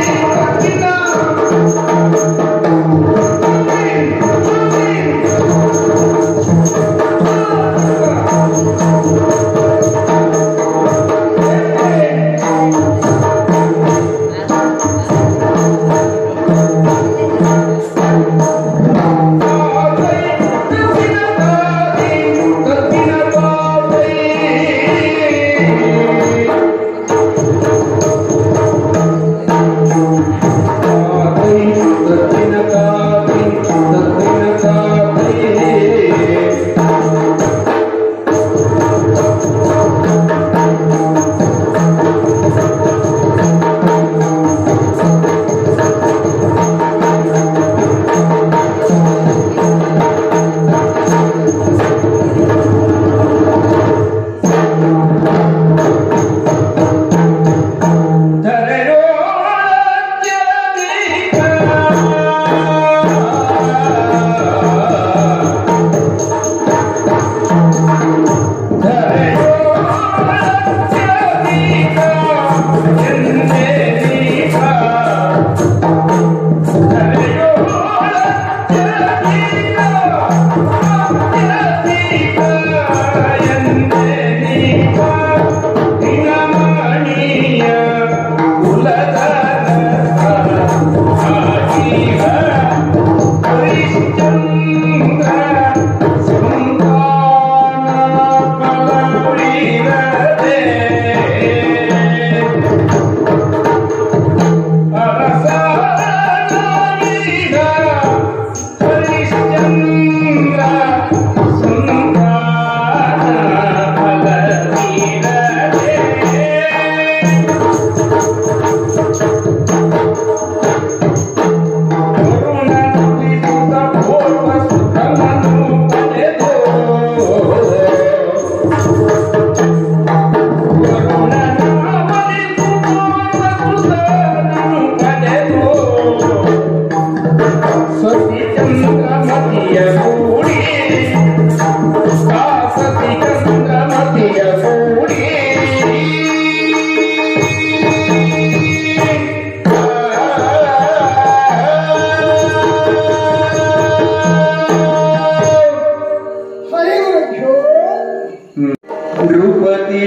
ನೃಪತಿ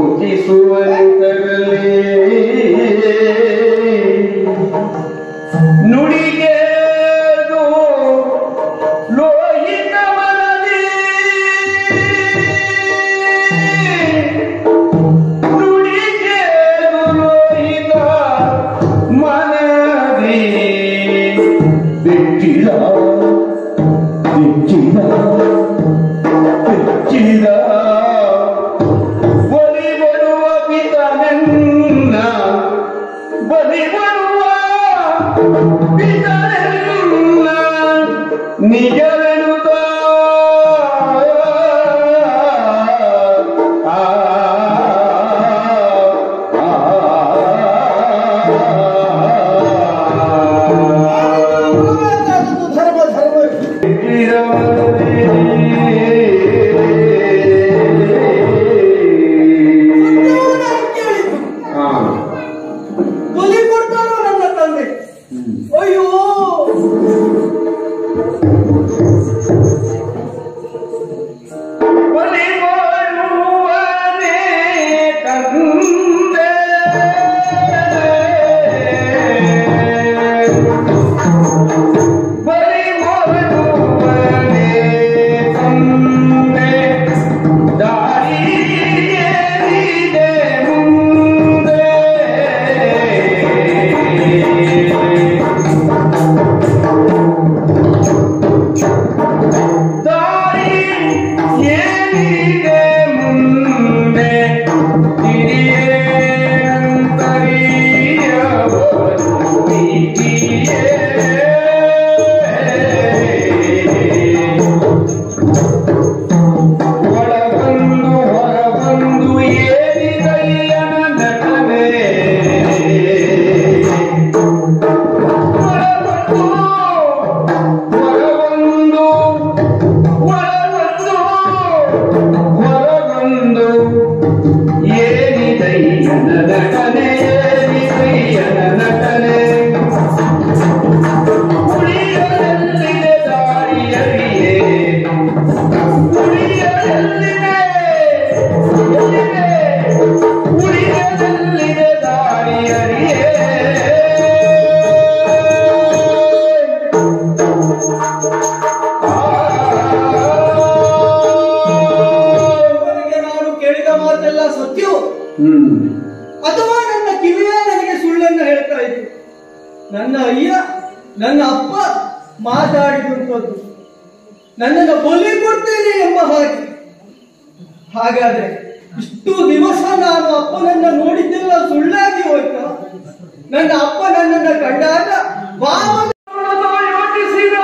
ಯೋಚಿಸುವಂತರಲಿ ನುಡಿಗೆದು ಲೋಹಿತ ಮನದಿ ನುಡಿಗೆದು ಲೋಹಿತ ಮನದಿ ಬೆಟ್ಟಿದ ಬೆಚ್ಚಿದ ಬೆಚ್ಚಿದ ಬಲಿ ಬರುವ ಪಿತನೆನ್ನ ಬಲಿ ಬರುವ ಪಿತನೆನ್ನ ನಿಜವೆನುತ ಆ, ಆ, ಆ. ಧರ್ಮ ಧರ್ಮ ಕೇಳಿತು ಬಲಿ ಕೊಡ್ತಾರೋ ನನ್ನ ತಂದೆ ಅಯ್ಯೋ ಮುಂದೆ ನನ್ನ ಅಯ್ಯ ನನ್ನ ಅಪ್ಪ ಮಾತಾಡಿದಂಥದ್ದು ನನ್ನನ್ನು ಬಲಿ ಕೊಡ್ತೇನೆ ಎಂಬ ಹಾಗೆ ಹಾಗಾದ್ರೆ ಇಷ್ಟು ದಿವಸ ನಾನು ಅಪ್ಪನನ್ನ ನೋಡಿದ್ದೆಲ್ಲ ಸುಳ್ಳಾಗಿ ಹೋಯ್ತಾ ನನ್ನ ಅಪ್ಪ ನನ್ನನ್ನ ಕಂಡಾಗ ಬಾವನ ಯೋಚಿಸಿದ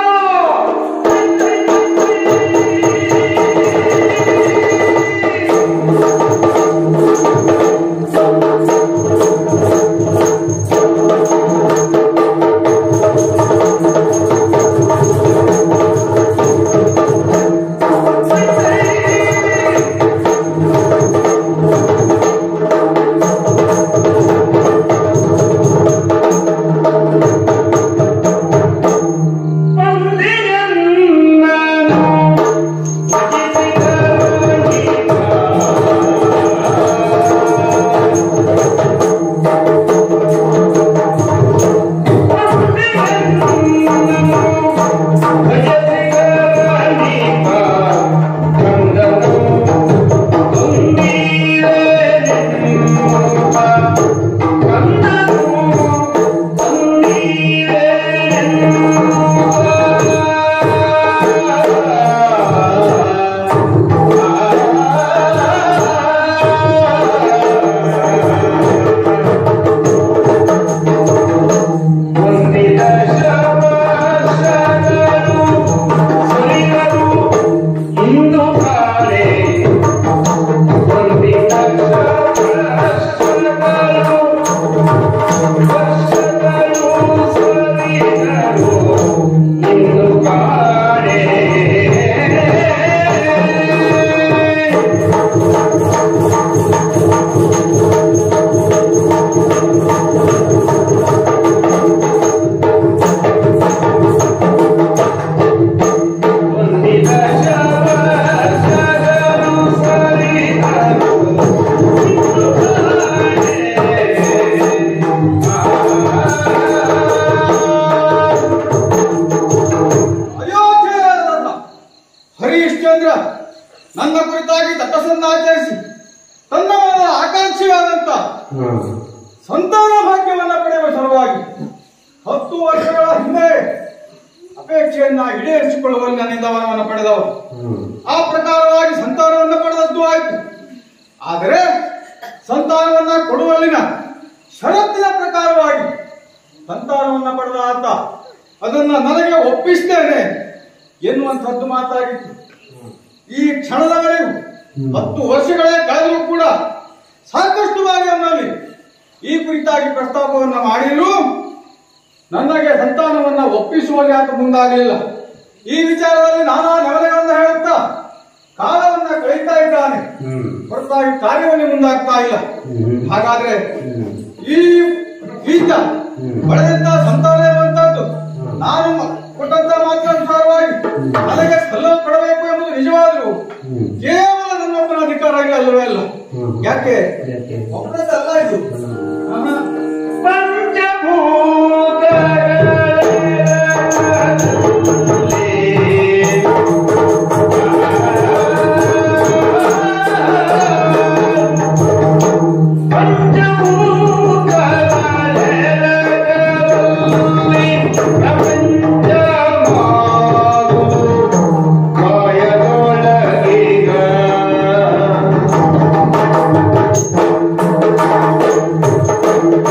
ಹೊಂದಿದ ಶವಶಗಳು ಸುರಿದರು ಇಂದು ಕಾಳೆ ಹೊಂದಿದ ಶವಶಗಳು ವರ್ಷಗಳು ಸುರಿದರು ಇಂದು ಕಾಳೆ ಹೊಂದಿದ ಶವಶಗಳು ಸುರಿದರು ಇಂದು ಅಯೋಧ್ಯೆಯಾದ ಹರಿಶ್ಚಂದ್ರ ನನ್ನ ಕುರಿತಾಗಿ ತಪಸ್ಸನ್ನು ಆಚರಿಸಿ ತನ್ನ ಮನದ ಆಕಾಂಕ್ಷೆಯಾದಂತ ಸಂತಾನ ಭಾಗ್ಯವನ್ನ ಪಡೆಯುವ ಸಲುವಾಗಿ ಹತ್ತು ವರ್ಷಗಳ ಹಿಂದೆ ಅಪೇಕ್ಷೆಯನ್ನ ಈಡೇರಿಸಿಕೊಳ್ಳುವಲ್ಲಿ ನನ್ನಿಂದ ವರವನ್ನು ಪಡೆದವರು ಆ ಪ್ರಕಾರವಾಗಿ ಸಂತಾನವನ್ನು ಪಡೆದದ್ದು ಆಯಿತು ಆದರೆ ಸಂತಾನವನ್ನ ಕೊಡುವಲ್ಲಿನ ಷರತ್ತಿನ ಪ್ರಕಾರವಾಗಿ ಸಂತಾನವನ್ನ ಪಡೆದ ಆತ ಅದನ್ನ ನನಗೆ ಒಪ್ಪಿಸ್ತೇನೆ ಎನ್ನುವಂಥದ್ದು ಮಾತಾಗಿತ್ತು ಈ ಕ್ಷಣದವರೆಗೂ ಹತ್ತು ವರ್ಷಗಳೇ ಕಳೆದರೂ ಕೂಡ ಸಾಕಷ್ಟು ಬಾರಿ ಅವನಲ್ಲಿ ಈ ಕುರಿತಾಗಿ ಪ್ರಸ್ತಾಪವನ್ನ ಮಾಡಿದ್ರು ನನಗೆ ಸಂತಾನವನ್ನ ಒಪ್ಪಿಸುವಲ್ಲಿ ಆತ ಮುಂದಾಗಲಿಲ್ಲ ಈ ವಿಚಾರದಲ್ಲಿ ನಾನಾ ನೆವಲೆಗಳನ್ನು ಹೇಳುತ್ತಾ ಕಾಲವನ್ನ ಕಳೀತಾ ಇದ್ದಾನೆ ಹೊರತಾಗಿ ಕಾರ್ಯವನ್ನು ಮುಂದಾಗ್ತಾ ಇಲ್ಲ ಹಾಗಾದ್ರೆ ಈ ಬೀಜ ಪಡೆದಂತ ಸಂತಾನ ಇರುವಂತದ್ದು ನಾನು ಮ- ಕೊಟ್ಟಂತ ಮಾತಾನುಸಾರವಾಗಿ ನನಗೆ ಸಲ್ಲ ಕೊಡಬೇಕು ಎಂಬುದು ನಿಜವಾದ್ರು ಕೇವಲ ನನ್ನೊಬ್ಬನ ಅಧಿಕಾರ ಇಲ್ಲ ಅಲ್ಲವೇ ಅಲ್ಲ ಯಾಕೆ ಒಬ್ಬನದಲ್ಲ ಇದು ಆಹಾ. ಕಾಯದೊಳಗೀಗ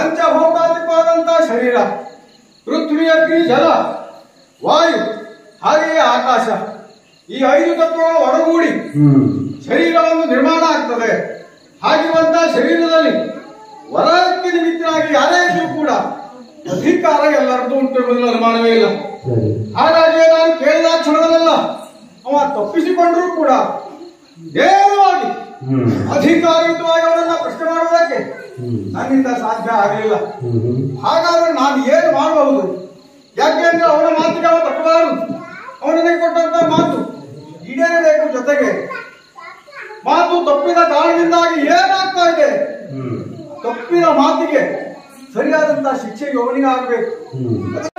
ಪಂಚಭೌತಾತ್ಮಕವಾದಂತ ಶರೀರ ಪೃಥ್ವಿ ಅಗ್ನಿ ಜಲ ವಾಯು ಹಾಗೆಯೇ ಆಕಾಶ ಈ ಐದು ತತ್ವಗಳು ಒಡಗೂಡಿ ಹ್ಮ್ ಶರೀರವನ್ನು ನಿರ್ಮಾಣ ಆಗ್ತದೆ ಹಾಗಿರುವಂತಹ ಶರೀರದಲ್ಲಿ ವರಕ್ಕೆ ನಿಮಿತ್ತರಾಗಿ ಯಾರೇ ಇದ್ರೂ ಕೂಡ ಅಧಿಕಾರ ಎಲ್ಲರದ್ದು ಉಂಟು ಎಂಬುದರಲ್ಲಿ ಅನುಮಾನವೇ ಇಲ್ಲ ಸರಿ ಹಾಗಾಗಿ ನಾನು ಕೇಳಿದ ಕ್ಷಣದಲ್ಲ ಅವ ತಪ್ಪಿಸಿಕೊಂಡರೂ ಕೂಡ ನೇರವಾಗಿ ಹ್ಮ್ ಅಧಿಕಾರಯುತವಾಗಿ ಅವರನ್ನ ಪ್ರಶ್ನೆ ಮಾಡುವುದಕ್ಕೆ ಹ್ಮ್ ನನ್ನಿಂದ ಸಾಧ್ಯ ಆಗಲಿಲ್ಲ ಹ್ಮ್ ಹ್ಮ್ ಹಾಗಾದ್ರೆ ನಾನು ಏನು ಮಾಡಬಹುದು ಯಾಕೆಂದ್ರೆ ಅವನ ಮಾತಿಗೆ ಅವ ತಟ್ಟಬಾರದು ಅವನಿಗೆ ಕೊಟ್ಟಂತ ಮಾತು ಈಡೇರಬೇಕು ಜೊತೆಗೆ ಮಾತು ತಪ್ಪಿದ ಕಾರಣದಿಂದಾಗಿ ಏನಾಗ್ತಾ ಇದೆ ಹ್ಮ್ ತಪ್ಪಿದ ಮಾತಿಗೆ ಸರಿಯಾದಂತಹ ಶಿಕ್ಷೆಗೆ ಅವನಿಗೆ ಆಗಬೇಕು ಹ್ಮ್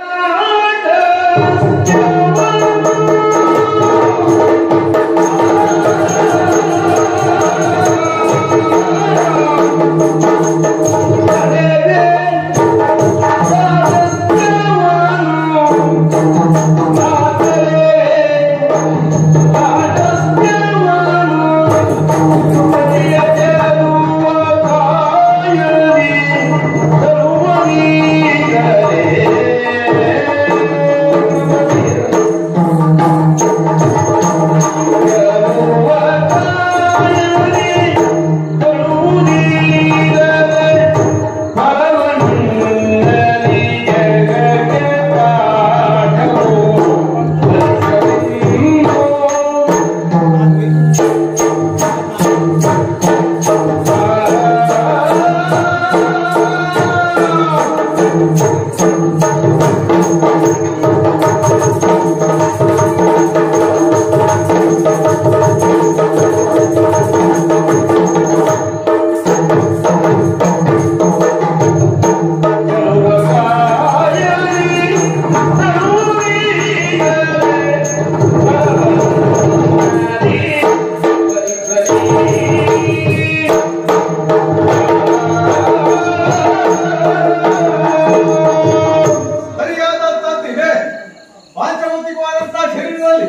ಸರಿಯಾದಂತದ್ದಿದೆ ಪಾಂಚಭೌತಿಕವಾದಂತಹ ಶರೀರದಲ್ಲಿ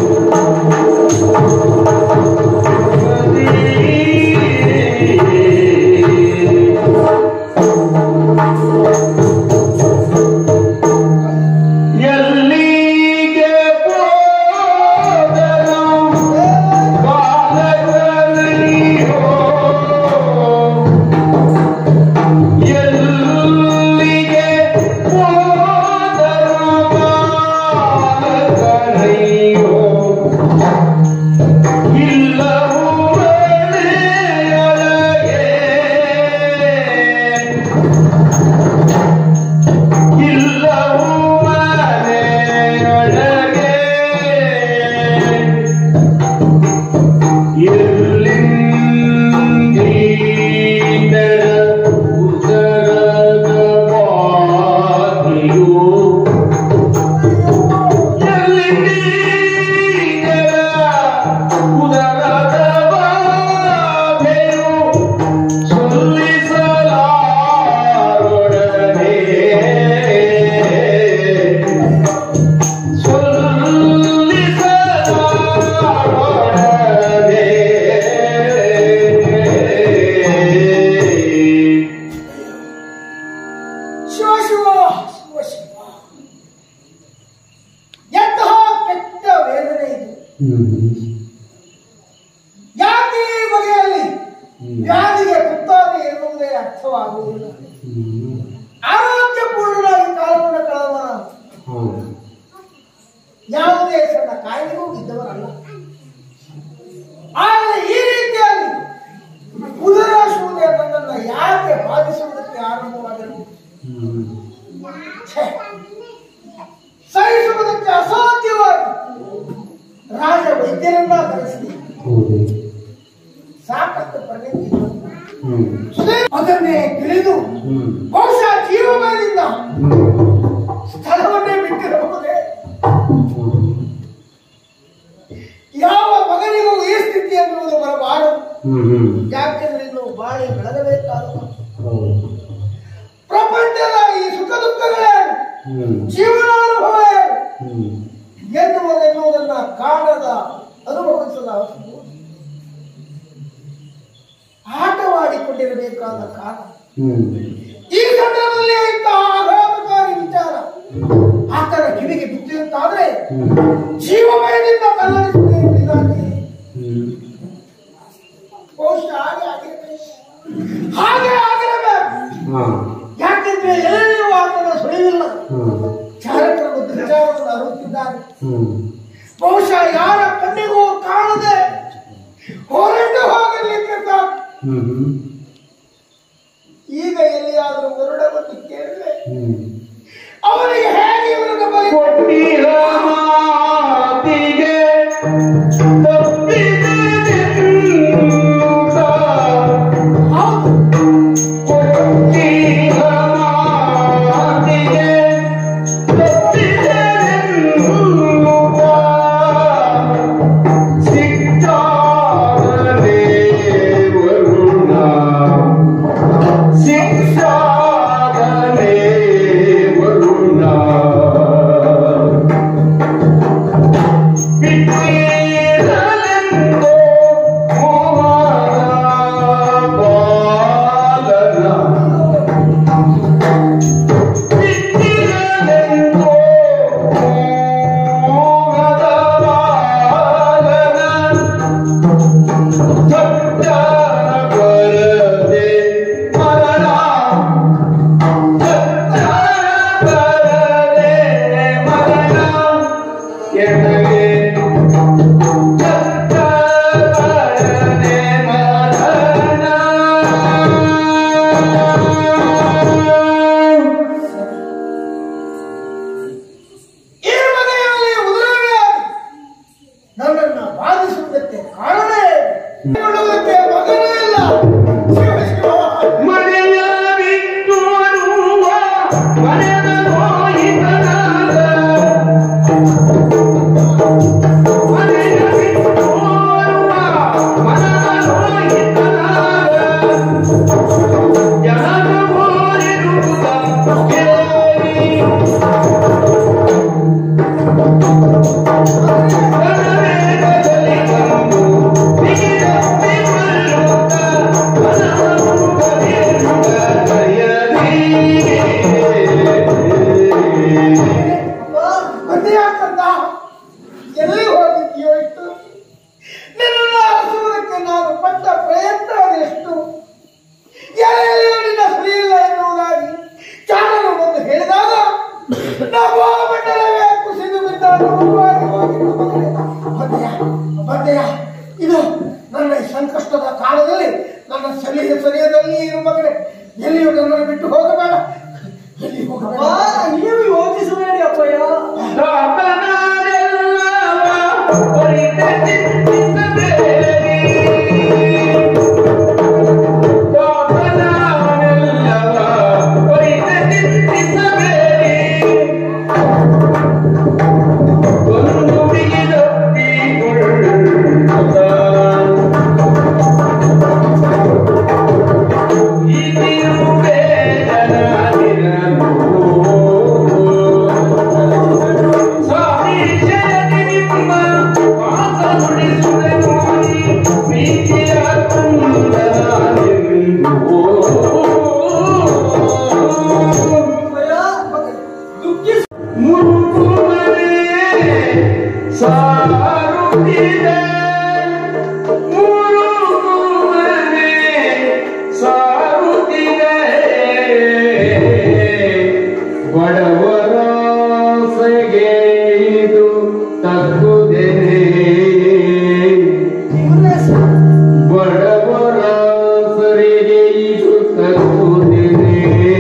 ಎಲ್ಲಿಗೆ ಹೋದರು ಬಾಲಕರಿಯೋ ಎಲ್ಲಿಗೆ ಹೋದರು ಬಾಲಕರಿಯೋ ಇಲ್ಲವೂ ಮನೆಯೊಳಗೆ ಇಲ್ಲವೂ ಮನೆಯೊಳಗೆ ಎಲ್ಲಿಂದೀನರ ಉದರದ ಬಾಗಿಲು ಎಲ್ಲಿಂದೀನರ ಉದರದ ಬಾಗಿಲು ಸೊಲ್ಲಿಸಲಾರೊಡನೆ ಸೊಲ್ಲಿಸಲಾರೊಡನೆ ಶಿವ ಶಿವ ಶಿವ ಶಿವ ಎಂತಹ ಕೆಟ್ಟ ವೇದನೆ ಇದು ಹ್ಮ್ ಯಾಕೆ ಈ ಬಗೆಯಲ್ಲಿ ವ್ಯಾಧಿಗೆ ತುತ್ತಾನೆ ಎನ್ನುವುದೇ ಅರ್ಥವಾಗುವುದಿಲ್ಲ ಹ್ಮ್ ಆರೋಗ್ಯಪೂರ್ಣವಾಗಿ ಕಾಲವನ್ನು ಕಳೆದವನ ಹ್ಮ್ ಯಾವುದೇ ಸಣ್ಣ ಕಾಯಿಲೆಗೂ ಇದ್ದವರಲ್ಲ ಆದರೆ ಈ ರೀತಿಯಾಗಿ ಉದರಾಶುವುದೇ ನನ್ನನ್ನು ಯಾಕೆ ಬಾಧಿಸುವುದಕ್ಕೆ ಆರಂಭವಾಗಲಿ ಹ್ಮ್ ಛೆ! ಸಹಿಸುವುದಕ್ಕೆ ಅಸಾಧ್ಯವಾಗಿ ರಾಜ ವೈದ್ಯರನ್ನ ಕರೆಸಿ ಹೌದು ಸಾಕಷ್ಟು ಪರಿಣಿತಿ ಹ್ಮ್ ಅದನ್ನೇ ತಿಳಿದು ಹ್ಮ್ ಬಹುಶಃ ಜೀವಮಾನದಿಂದ ಹ್ಮ್ ಸ್ಥಳವನ್ನೇ ಬಿಟ್ಟಿರಬಹುದೇ ಹ್ಮ್ ಯಾವ ಮಗನಿಗೂ ಈ ಸ್ಥಿತಿ ಅನ್ನುವುದು ಬರಬಾರದು ಹ್ಮ್ ಹ್ಮ್ ಯಾಕೆಂದ್ರೆ ಇನ್ನು ಬಾಳಿ ಬೆಳಗಬೇಕಾದ ಹೌದು ಪ್ರಪಂಚದ ಈ ಸುಖ ದುಃಖಗಳೇ ಹ್ಮ್ ಜೀವನಾನುಭವೇ ಹ್ಮ್ ಎನ್ನುವುದೆನ್ನುವುದನ್ನ ಕಾಣದ ಅನುಭವಿಸದ ವಸ್ತು. ಆಟವಾಡಿಕೊಂಡಿರಬೇಕಾದ ಕಾಲ ಹ್ಮ್ ಈ ಸಮಯ ಜೀವಮಯದಿಂದ ಕಲ್ಲರಿಸುವುದಾಗಿ ಹ್ಮ್ ಬಹುಶಃ ಹಾಗೆ ಆಗಿರಬೇಕು ಹಾಗೆ ಆಗಿರಬೇಕು ಹಾ ಯಾಕೆಂದ್ರೆ ಎಲ್ಲಿಯೂ ಆತನ ಸುಳಿವಿಲ್ಲ ಹ್ಮ್ ಚಾರಕರು ದುರ್ಚಾರವನ್ನು ಅರುತ್ತಿದ್ದಾರೆ ಹ್ಮ್ ಬಹುಶಃ ಯಾರ ಕಣ್ಣಿಗೂ ಕಾಣದೆ ಹೊರಟು ಹೋಗಲಿಕ್ಕೆ ಸಾಕು. ಹ್ಮ್ ಹ್ಮ್ ಈಗ ಎಲ್ಲಿಯಾದರೂ ಹೊರಡವನ್ನು ಕೇಳಿದ್ರೆ ಹ್ಮ್ ಅವನಿಗೆ ಹೇಗೆ ಇವರನ್ನು ಬಲಿ ಕೊಟ್ಟಿರ ಮಾತಿಗೆ ತಪ್ಪಿದೆನೆನ್ನುತ್ತ ಹೌದು ಕೊಟ್ಟಿರ ಮಾತಿಗೆ ತಪ್ಪಿದೆನೆನ್ನುತ್ತ ಸಿಕ್ಕಾಗಲೇ ವರುಣ ಶಿಕ್ಷಾಗಲೇ ವರುಣ ಬಿಟ್ಟಿರಲೆಂದೋ ಮೋಹನ ಬಾಲನ ಬಿಟ್ಟಿರಲೆಂದೋ ಮೋಹದ ಬಾಲನ ಸತ್ಯ ಬರದೆ ಮರಣ ಸತ್ಯ ಬರದೆ ಮರಣ ಎನಗೆ ಸತ್ಯ ಬರದೆ ಮರಣ ಈ ಮನೆಯಲ್ಲಿ ಉದುರವೇ ನನ್ನನ್ನು ಬಾಧಿಸುವುದಕ್ಕೆ ಕಾರಣವೇ ಮಾಡುವುದಕ್ಕೆ ಮಗನೂ ಇಲ್ಲ ಶಿವ ಶಿವ ಮನೆಯ ಬಿಟ್ಟು ಬರುವ ಮನೆಯ ಮೋಹಿತನಾದ ಮನೆಯ ಬಿಟ್ಟು ಬರುವ ಮನದ ಮೋಹಿತನಾದ ಜನರ ಮೋರಿರುವುದ ಕೇಳಿ ಕನವೇಗದಲ್ಲಿ ಬಂದು ಬಿಗಿದಪ್ಪಿ ಬರುತ್ತ ಮನವನ್ನು ಕದಿಯುತ್ತ ಕರೆಯಲಿ. ಬಂದಿಯಾಕಂದ ಎಲ್ಲಿ ಹೋಗಿದ್ದೀಯೋ ಇಟ್ಟು ನಿನ್ನನ್ನು ಅರಸುವುದಕ್ಕೆ ನಾನು ಪಟ್ಟ ಪ್ರಯತ್ನ ಅದೆಷ್ಟು ಎಲೆಯಲ್ಲಿಯೂ ನಿನ್ನ ಸುಳಿಯಿಲ್ಲ ಎನ್ನುವುದಾಗಿ ಚಾಣನು ಬಂದು ಹೇಳಿದಾಗ ನಮ್ಮ ಮಂಡಲವೇ ಕುಸಿದು ಬಿದ್ದ ನೋವಾಗಿ ಹೋಗಿದ್ದು ಮಗನೇ. ಬಂದೆಯ ಬಂದೆಯ ಇದು ನನ್ನ ಈ ಸಂಕಷ್ಟದ ಕಾಲದಲ್ಲಿ ನನ್ನ ಸಲಿಗೆ ಸರಿಯದಲ್ಲಿ ಇರು ಮಗನೇ ಎಲ್ಲಿಯೂ ನನ್ನನ್ನು ಬಿಟ್ಟು ಹೋಗಬೇಡ ಎಲ್ಲಿ ಹೋಗಬೇಡ ನೀವು ಯೋಚಿಸಬೇಡಿ ಅಪ್ಪಯ್ಯ ಸಾತನಾರೆಲ್ಲವ ಒಳಿತ ಚಿಂತಿಸಬೇಡಿ. ಸಾತನಾರೆಲ್ಲವ ಒಳಿತ ಚಿಂತಿಸಬೇಡಿ. ಒಂದು ಬಿಗಿದಪ್ಪಿಕೊಳ್ಳುತ್ತ ಇದಿರುವೆ ಜನರಿರಲು. ಸಾಹಿತ್ಯದಲ್ಲಿ ನಿಮ್ಮ ಮಾತನುಡಿಸುವೆ ನೋಡಿ, ಪ್ರೀತಿಯ ಕುಂದನಾನೆಂದು. ದುಃಖಿಸ ಮುರುಗುವರೆ ಸಾರುತ್ತಿದೆ ಮುರುಗುವರೆ ಸಾರುತ್ತಿದೆ ಬಡವರ ಸೆಗೆ ಇದು ತಕ್ಕುದೇನೆ ಬಡವರ ಸರಿಗೆ ಇದು ತಕ್ಕುದೇನೆ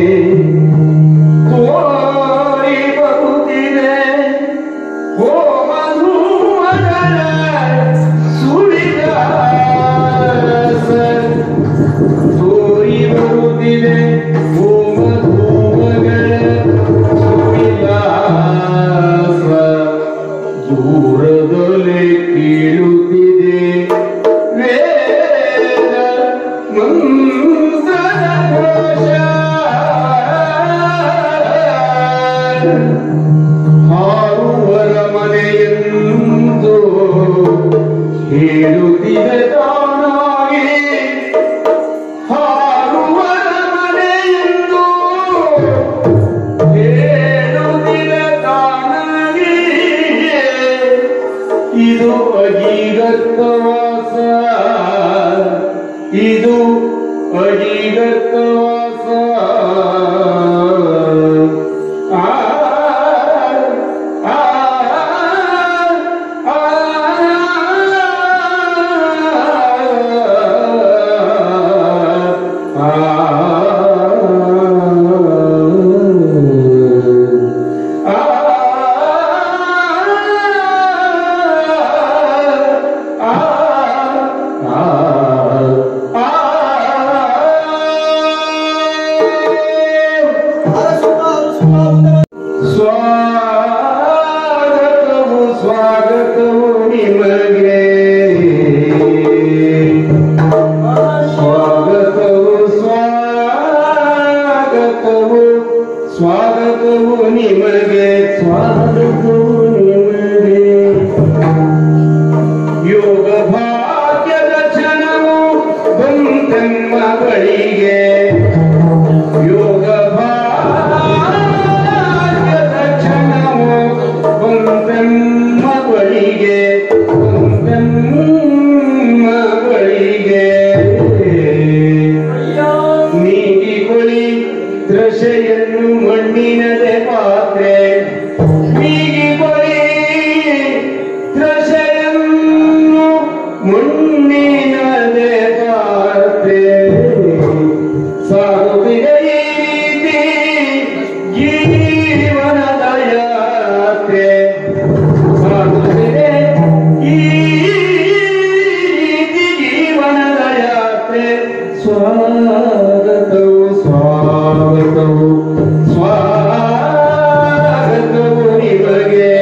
ತೋರಿ ಬರುತ್ತಿದೆ ಓ ಮಧುಮಗಳ ಸುಳಿದ ತೋರಿ ಬರುತ್ತಿದೆ ಓ ಮಧುಮಗಳ ಸುಳಿದ ಸ್ವಾಗತವು ನಿಮಗೆ ಸ್ವಾಗತವು ನಿಮಗೆ ಯೋಗ ಭಾಗ್ಯದ ಕ್ಷಣವು ಬಂತೆಮ್ಮ ಬಳಿಗೆ ಯೋಗ ಭಾಗ್ಯದ ಕ್ಷಣವು ಬಂತೆಮ್ಮ ಬಳಿಗೆ ಬಂತೆಮ್ಮ ಬಳಿಗೆ ನೀಗಿಕೊಳ್ಳಿ ದೃಶೆಯನ್ನು ಮಣ್ಣಿನದೆ ಪಾತ್ರೆ ನೀಗಿಕೊಳ್ಳಿ ದೃಶೆಯನ್ನು ಮಣ್ಣಿನದೆ ಪಾತ್ರೆ ಸಾಗುತ್ತಿದೆ ಈ ರೀತಿ ಜೀವನದ ಯಾತ್ರೆ ಸಾಗುತ್ತಿದೆ ಈ ರೀತಿ ಜೀವನದ ಯಾತ್ರೆ ಸ್ವಾಗತವು ಸ್ವಾಗತವು ಸ್ವಾಗತವು ನಿಮಗೆ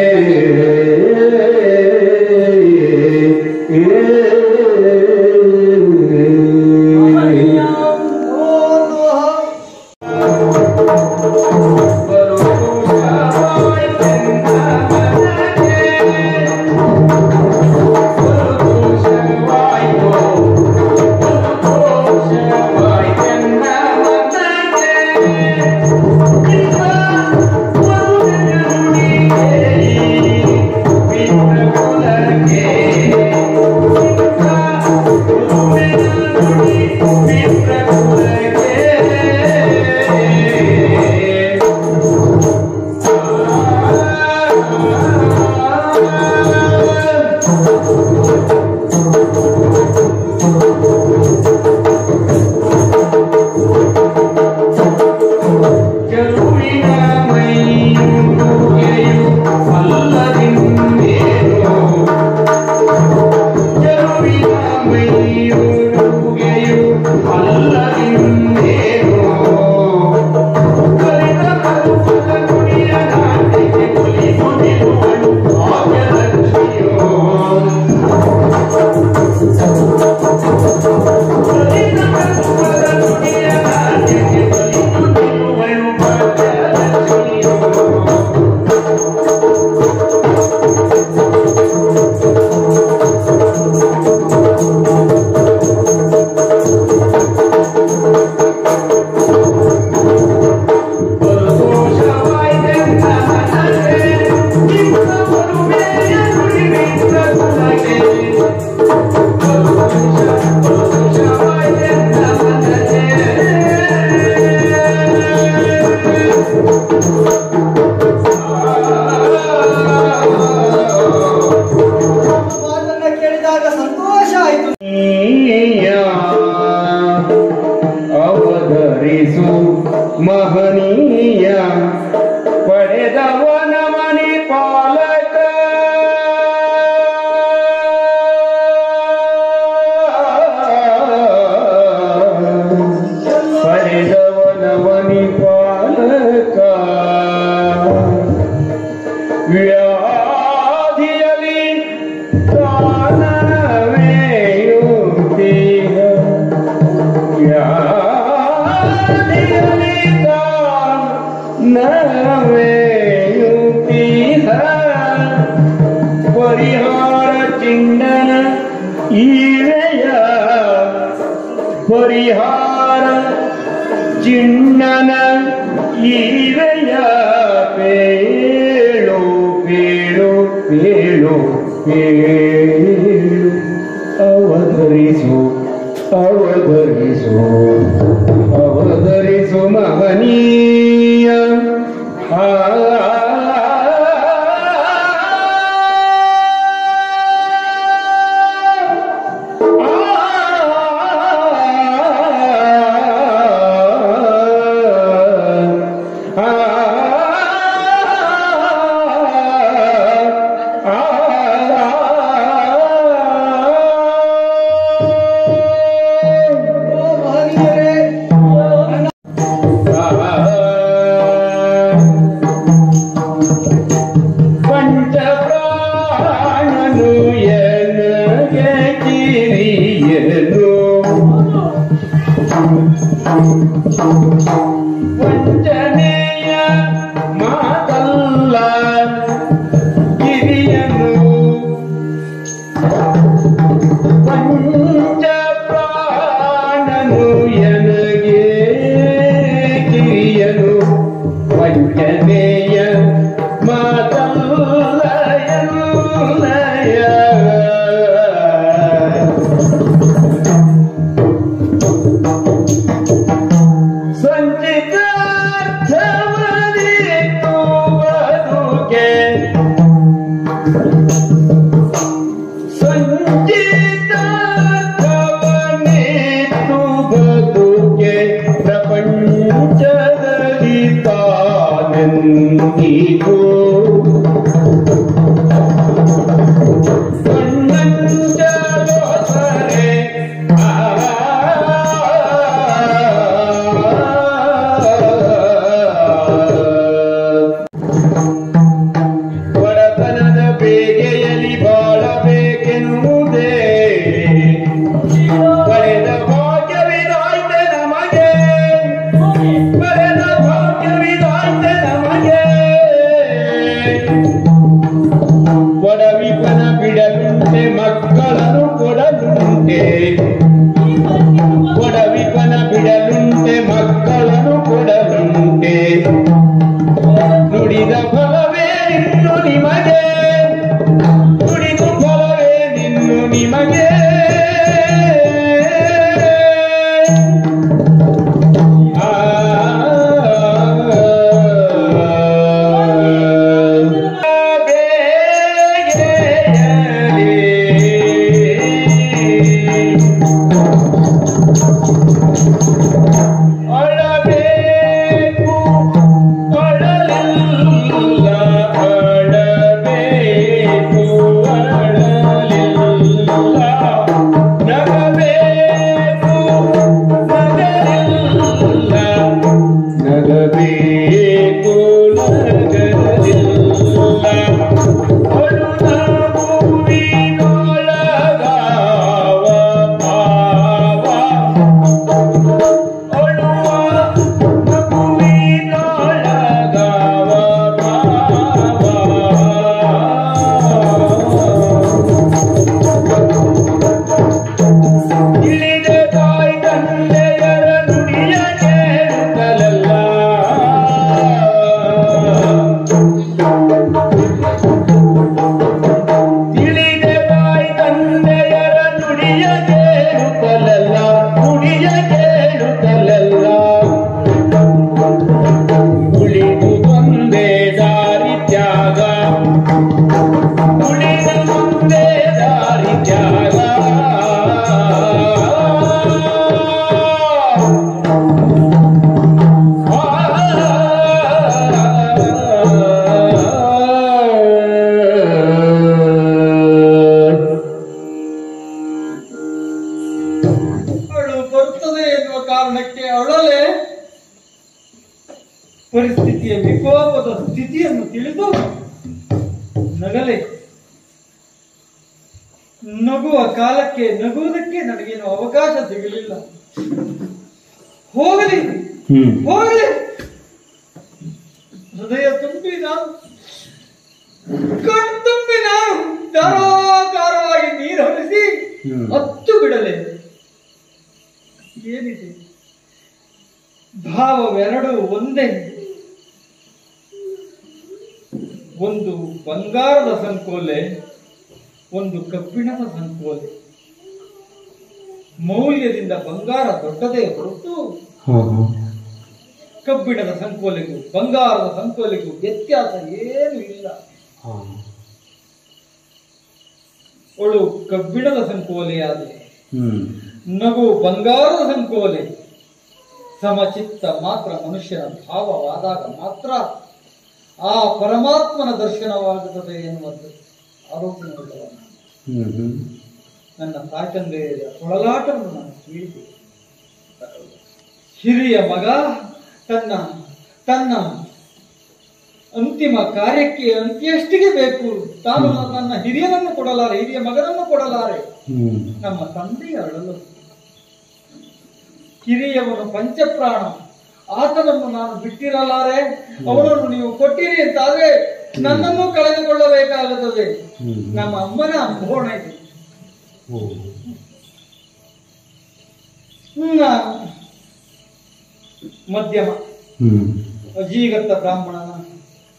ಕೆರುವಿನ ಮೈಯುಗೆಯು ಅಲ್ಲದಿನ್ನೇನು ಕೆರುವಿನ ಮೈಯುಗೆಯು ಅಲ್ಲದಿನ್ನೇನು ಕಲಿತ ಕರುಪದ ಕುಡಿಯ ನಾಟಿಗೆ ಒಲಿದು ನಿಲ್ಲುವಳು ಭಾಗ್ಯಲಕ್ಷ್ಮಿಯೋ ಕಲಿತ ಕರುಪದ ಕುಡಿಯ ನಾಟಿಗೆ ಒಲಿದು ನಿಲ್ಲುವಳು ಭಾಗ್ಯಲಕ್ಷ್ಮಿಯೋ ಮಾತನ್ನ ಕೇಳಿದಾಗ ಸಂತೋಷ ಆಯ್ತು ಅವಧರಿಸು ಮಹನೀಯ ಪಡೆದವನ ಮನಿ ಪಾಲಕ ಪಡೆದವನ ಮನಿ ಪಾಲಕ ವ್ಯಾಧಿಯಲಿ ತಾನವೇಯುತ್ತೀಹ ವ್ಯಾಧಿಯಲಿ ತಾನವೇಯುತ್ತೀಹ ಪರಿಹಾರ ಚಿಂಡನ ಈವೆಯ ಪರಿಹಾರ ಚಿಣ್ಣನ ಈವೆಯ ಪೇಳು ಪೇಳು ಪೇಳು ಪೇಳು ಅವಧರಿಸು ಅವಧರಿಸು ಅವಧರಿಸು ಮಹನೀಯ ಆ ಓ ಮಹನೀಯರೇ ಪಂಚ ಪ್ರಾಣನು ಎನಗೆ ಕಿರಿಯನು ವಂಚನೆಯ ಅಂಜನೇಯ ಮಾತಲ್ಲಯನ್ನಯ ಸಂಚಿತಾರ್ಥವನಿತು ಬದುಕೆ ಸಂಚಿತಾರ್ಥವನಿತು ಬದುಕೆ ಪ್ರಪಂಚದಲ್ಲಿ ತಾನೆಂದಿಗೂ ಕಣ್ಣಂಚಲೋಸರೆ ಬಡತನದ ಬೇಗೆಯಲ್ಲಿ ಬಾಳಬೇಕೆನ್ನುವುದೇ ಪಡೆದ ಭಾಗ್ಯವಿದಾಯ್ತೆ ನಮಗೆ ಪಡೆದ ಭಾಗ್ಯವಿದಾಯ್ತೆ ನಮಗೆ ಕೊಡವಿಪನ ಬಿಡಲುಂಟೆ ಮಕ್ಕಳನ್ನು ಕೊಡಲುಂಟೆ ಕೊಡವಿಪನ ಬಿಡಲುಂಟೆ ಮಕ್ಕಳನ್ನು ಕೊಡಲುಂಟೆ ನುಡಿದ ಫಲವೇ ನಿನ್ನು ನಿಮಗೆ ನುಡಿದು ಫಲವೇ ನಿನ್ನು ನಿಮಗೆ ಆ ಅಳಬೇಕು ಅಳಲಿಲ್ಲ ಅಳಬೇಕು ಅಳಲಿಲ್ಲ ನಗಬೇಕು ನಗಲಿಲ್ಲ ನಗಬೇಕು ನಗಲಿಲ್ಲ ಅಳುನಗುವಿನೊಳಗಾವ ಭಾವ ಅಳುವ ನಗುವಿನೊಳಗಾವ ಭಾವ ಇಳಿದ ತಾಯಿ ತಂದೆಯರ ನುಡಿಯ ಕೇಳುತ್ತಲಲ್ಲ ತಿಳಿದ ತಾಯಿ ತಂದೆಯರ ನುಡಿಯ ಕೇಳುತ್ತಲಲ್ಲ ನುಡಿಯ ಕೇಳುತ್ತಲಲ್ಲ ಉಳಿದು ಒಂದೇ ದಾರಿ ತ್ಯಾಗ ಉಳಿದ ಒಂದೇ ದಾರಿ ತ್ಯಾಗ ಅವಳು ಬರುತ್ತದೆ ಎನ್ನುವ ಕಾರಣಕ್ಕೆ ಅವಳಲ್ಲೇ ಪರಿಸ್ಥಿತಿಯ ವಿಕೋಪದ ಸ್ಥಿತಿಯನ್ನು ತಿಳಿದು ನಗಲೆ ನಗುವ ಕಾಲಕ್ಕೆ ನಗುವುದಕ್ಕೆ ನನಗೇನು ಅವಕಾಶ ಸಿಗಲಿಲ್ಲ ಹೋಗಲಿ ಹ್ಮ್ ಹೋಗಲಿ ಹೃದಯ ತುಂಬಿ ನಾನು ಕಣ್ತುಂಬಿ ನಾನು ಧಾರಾಕಾರವಾಗಿ ನೀರು ಹರಿಸಿ ಹ್ಮ್. ಹತ್ತು ಬಿಡಲೆ ಏನಿದೆ ಭಾವವೆರಡು ಒಂದೇ ಒಂದು ಬಂಗಾರದ ಸಂಕೋಲೆ ಒಂದು ಕಬ್ಬಿಣದ ಸಂಕೋಲೆ ಮೌಲ್ಯದಿಂದ ಬಂಗಾರ ದೊಡ್ಡದೇ ಹೊರತು ಹಾ ಹಾ ಕಬ್ಬಿಣದ ಸಂಕೋಲೆಗೂ ಬಂಗಾರದ ಸಂಕೋಲೆಗೂ ವ್ಯತ್ಯಾಸ ಏನು ಇಲ್ಲ ಹಾ ಅವಳು ಕಬ್ಬಿಣದ ಸಂಕೋಲೆಯಾದರೆ ಹ್ಮ್ ನಗು ಬಂಗಾರದ ಸಂಕೋಲೆ ಸಮಚಿತ್ತ ಮಾತ್ರ ಮನುಷ್ಯನ ಭಾವವಾದಾಗ ಮಾತ್ರ ಆ ಪರಮಾತ್ಮನ ದರ್ಶನವಾಗುತ್ತದೆ ಎನ್ನುವಂಥದ್ದು ಆಲೋಚನೆ ಉಳ್ಳವ ನಾನು. ಹ್ಮ್ ಹ್ಮ್ ನನ್ನ ತಾಯಂದೆಯ ತೊಳಲಾಟವನ್ನು ನಾನು ಕೇಳಿದೆ ಹಿರಿಯ ಮಗ ತನ್ನ ತನ್ನ ಅಂತಿಮ ಕಾರ್ಯಕ್ಕೆ ಅಂತ್ಯಷ್ಟಿಗೆ ಬೇಕು ತಾನು ನನ್ನ ಹಿರಿಯನನ್ನು ಕೊಡಲಾರೆ ಹಿರಿಯ ಮಗನನ್ನು ಕೊಡಲಾರೆ ಹ್ಮ್ ನಮ್ಮ ತಂದೆಯ ಅಳಲು ಹಿರಿಯವನು ಪಂಚಪ್ರಾಣ ಆತನನ್ನು ನಾನು ಬಿಟ್ಟಿರಲಾರೆ ಅವನನ್ನು ನೀವು ಕೊಟ್ಟಿರಿ ಅಂತಾದ್ರೆ ನನ್ನನ್ನು ಕಳೆದುಕೊಳ್ಳಬೇಕಾಗುತ್ತದೆ ಹ್ಮ್. ನಮ್ಮ ಅಮ್ಮನ ಬೋಣ ಇದೆ ಓ ನಾನು ಮಧ್ಯಮ ಹ್ಮ್ ಅಜೀಗತ್ತ ಬ್ರಾಹ್ಮಣನ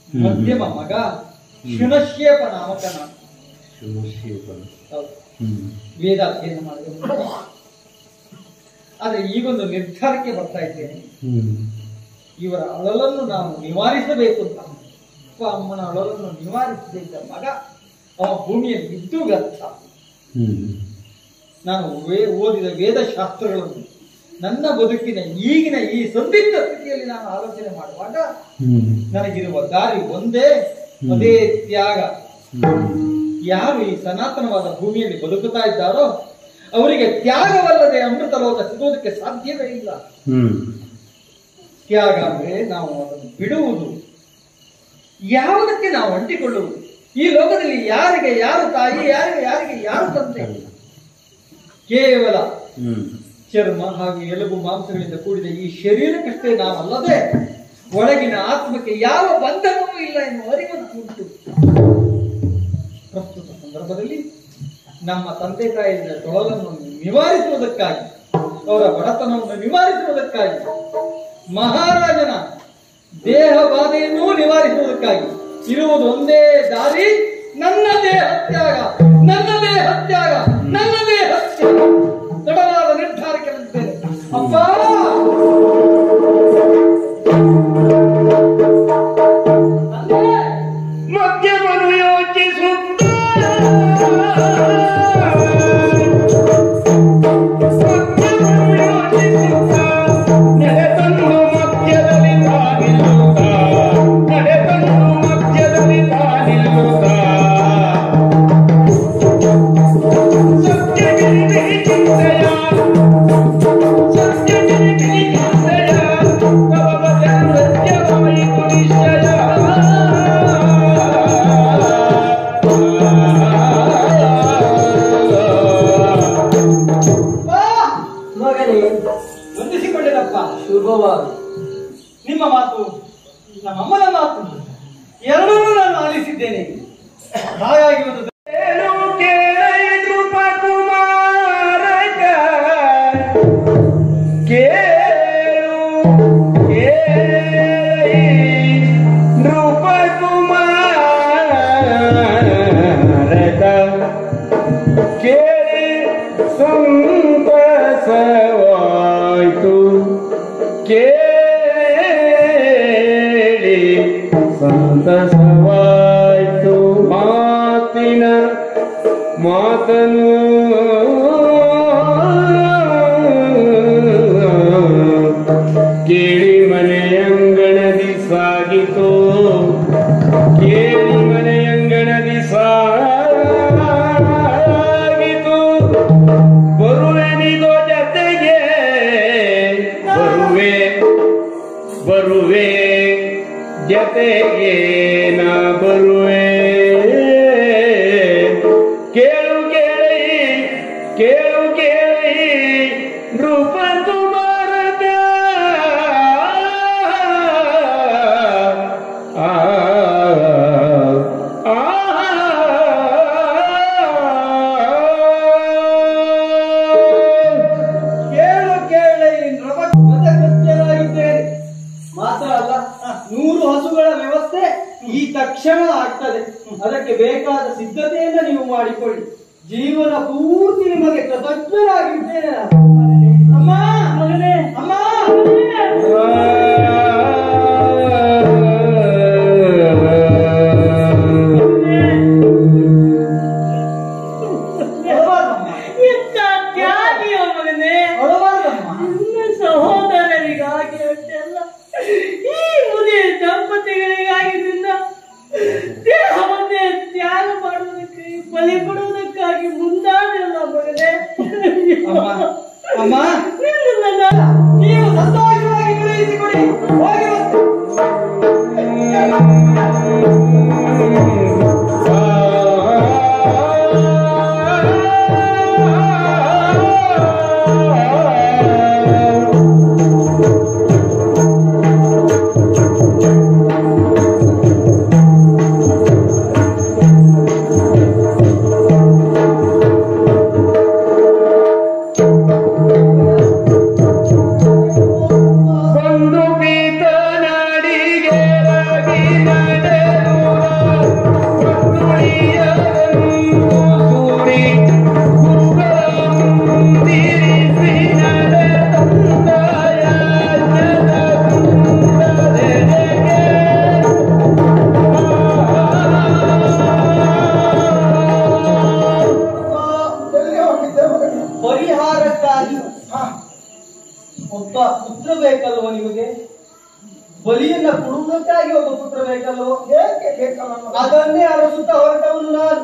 ಹ್ಮ್. ಮಧ್ಯಮ ಮಗ ಶುನಶ್ಯೇಪ ನಾಮಕನ ಶುಭಶೀಪನ ಹೌದು. ಹ್ಮ್ ವೇದ ಅಧ್ಯಯನ ಮಾಡಿದ ಆದ್ರೆ ಈಗೊಂದು ನಿರ್ಧಾರಕ್ಕೆ ಬರ್ತಾ ಇದ್ದೇನೆ ಹ್ಮ್ ಇವರ ಅಳಲನ್ನು ನಾವು ನಿವಾರಿಸಬೇಕು ಅಂತ ಅಪ್ಪ ಅಮ್ಮನ ಅಳಲನ್ನು ನಿವಾರಿಸದಿದ್ದ ಮಗ ಅವ ಭೂಮಿಯಲ್ಲಿ ಬಿದ್ದು ವ್ಯರ್ಥ ಹ್ಮ್ ನಾನು ವೇ- ಓದಿದ ವೇದಶಾಸ್ತ್ರಗಳನ್ನು ನನ್ನ ಬದುಕಿನ ಈಗಿನ ಈ ಸಂದಿಗ್ಧ ಸ್ಥಿತಿಯಲ್ಲಿ ನಾನು ಆಲೋಚನೆ ಮಾಡುವಾಗ ಹ್ಮ್ ನನಗಿರುವ ದಾರಿ ಒಂದೇ ಅದೇ ತ್ಯಾಗ ಯಾರು ಈ ಸನಾತನವಾದ ಭೂಮಿಯಲ್ಲಿ ಬದುಕುತ್ತಾ ಇದ್ದಾರೋ ಅವರಿಗೆ ತ್ಯಾಗವಲ್ಲದೆ ಅಮೃತ ಲೋಕ ಸಿಗುವುದಕ್ಕೆ ಸಾಧ್ಯವೇ ಇಲ್ಲ ಹ್ಮ್ ತ್ಯಾಗ ಅಂದ್ರೆ ನಾವು ಅದನ್ನು ಬಿಡುವುದು ಯಾವುದಕ್ಕೆ ನಾವು ಅಂಟಿಕೊಳ್ಳುವುದು ಈ ಲೋಕದಲ್ಲಿ ಯಾರಿಗೆ ಯಾರು ತಾಯಿ ಯಾರಿಗೆ ಯಾರಿಗೆ ಯಾರು ತಂದೆ ಕೇವಲ ಹ್ಮ್ ಚರ್ಮ ಹಾಗೂ ಎಲುಬು ಮಾಂಸಗಳಿಂದ ಕೂಡಿದ ಈ ಶರೀರಕ್ಕಷ್ಟೇ ನಾವಲ್ಲದೆ ಒಳಗಿನ ಆತ್ಮಕ್ಕೆ ಯಾವ ಬಂಧನವೂ ಇಲ್ಲ ಎನ್ನುವ ಅರಿವು ನಮಗುಂಟು ಪ್ರಸ್ತುತ ಸಂದರ್ಭದಲ್ಲಿ ನಮ್ಮ ತಂದೆ ತಾಯಿಯ ತೊಳಲನ್ನು ನಿವಾರಿಸುವುದಕ್ಕಾಗಿ ಅವರ ಬಡತನವನ್ನು ನಿವಾರಿಸುವುದಕ್ಕಾಗಿ ಮಹಾರಾಜನ ದೇಹ ಬಾಧೆಯನ್ನೂ ನಿವಾರಿಸುವುದಕ್ಕಾಗಿ ಇರುವುದು ಒಂದೇ ದಾರಿ ನನ್ನ ದೇಹ ತ್ಯಾಗ ನನ್ನ ದೇಹ ತ್ಯಾಗ ನನ್ನ ದೇಹ ತ್ಯಾಗ ದೃಢವಾದ ನಿರ್ಧಾರಕ್ಕೆ ಬಂದಿದ್ದೇನೆ ಅಪ್ಪ ತಂದೆ, ಮದ್ಯವನ್ನು ಯೋಚಿಸುತ್ತ ಮದ್ಯವನ್ನು ಯೋಚಿಸುತ್ತ ನಡೆತಂದು ಮಧ್ಯದಲ್ಲಿ ತಾನಿಲ್ಲುತ್ತ ನಡೆತಂದು ಮಧ್ಯದಲ್ಲಿ ತಾನಿಲ್ಲುತ್ತ ಸತ್ಯಗಿರಿ ಚಿಂತೆಯ ಸತ್ಯಗಿರಿ ಚಿಂತೆಯ ಭಗವತ ನೃತ್ಯವಾಯಿತು ನಿಶ್ಚಯ ಅಪ್ಪ! ಮಗನೇ ವಂದಿಸಿಕೊಂಡೆನಪ್ಪ ಶುಭವಾದ ನಿಮ್ಮ ಮಾತು ನಮ್ಮಮ್ಮನ ಮಾತು ಎರಡನ್ನೂ ನಾನು ಆಲಿಸಿದ್ದೇನೆ ಹಾಗಾಗಿ ಒಂದು ಕೇಳು ಕೇಳೈ ನೃಪಕುಮಾರಕ. ಕೇಳು ಕೇಳೈ ನೃಪಕುಮಾರಕ. ಕೇಳಿ ಸಂತಸವಾಯ್ತು ಕೇಳಿ ಸಂತಸವಾಯ್ತು ಮಾತಿನ ಮಾತನು ಕೇಳಿ ಮನೆಯಂಗಣದಿ ಸಾಗಿತು ಕೇಳಿ ಮನೆಯಂಗಣದಿ ಸಾಗಿತು ಬರುವೆನಿಗೋ ಜತೆಗೆ ಬರುವೆ ಬರುವೆ ಜತೆಗೆ ನಾ ಬರುವೆ ಕೇಳು ಕೇಳಿ ಕೇಳು ಕೇಳಿ ನೃಪ ಕುಮಾರದ ಆ ಆ ಕೇಳು ಕೇಳಿ ಕೃತ್ಯನಾಗಿದ್ದೇನೆ ಮಾತ್ರ ಅಲ್ಲ ನೂರು ಹಸುಗಳ ವ್ಯವಸ್ಥೆ ಈ ತಕ್ಷಣ ಆಗ್ತದೆ ಅದಕ್ಕೆ ಬೇಕಾದ ಸಿದ್ಧತೆಯನ್ನು ನೀವು ಮಾಡಿಕೊಳ್ಳಿ ಜೀವನ ಪೂರ್ತಿ ನಿಮಗೆ ಕೃತಜ್ಞನಾಗಿದ್ದೇನೆ ನಾನು. ಅಮ್ಮ ಮಗನೇ ಅಮ್ಮ ಅಳಬಾರ್ದಮ್ಮ. ಎಂತ ತ್ಯಾಗಿಯ ಮಗನೇ ಅಳಬಾರ್ದಮ್ಮ. ನನ್ನ ಸಹೋದರರಿಗಾಗಿ ಅಷ್ಟೆಲ್ಲ ಈ ಮುದಿಯ ದಂಪತಿಗಳಿಗಾಗಿ ನಿನ್ನ ದೇಹವನ್ನೇ ತ್ಯಾಗ ಮಾಡುವುದಕ್ಕೆ ಬಲಿ ಕೊಡುವುದಕ್ಕಾಗಿ ಮುಂದಾಡಿಲ್ಲ ಮಗನೇ ಅಮ್ಮ ಅಮ್ಮ ನಿನ್ನ ನನ್ನ ನೀವು ಸಂತೋಷವಾಗಿ ಕಳುಹಿಸಿಕೊಡಿ ಹೋಗಿ ಬರ್ತೇನೆ. ಬಂದು ಬೀತ ನಾಡಿಗೆ ರಾಗಿ ನಡೆ ಅದಕ್ಕಾಗಿ ಒಬ್ಬ ಪುತ್ರ ಬೇಕಲ್ವೋ ಏಕೆ ಬೇಕಲ್ಲ ಅದನ್ನೇ ಅರಸುತ್ತಾ ಹೊರಟವನು ನಾನು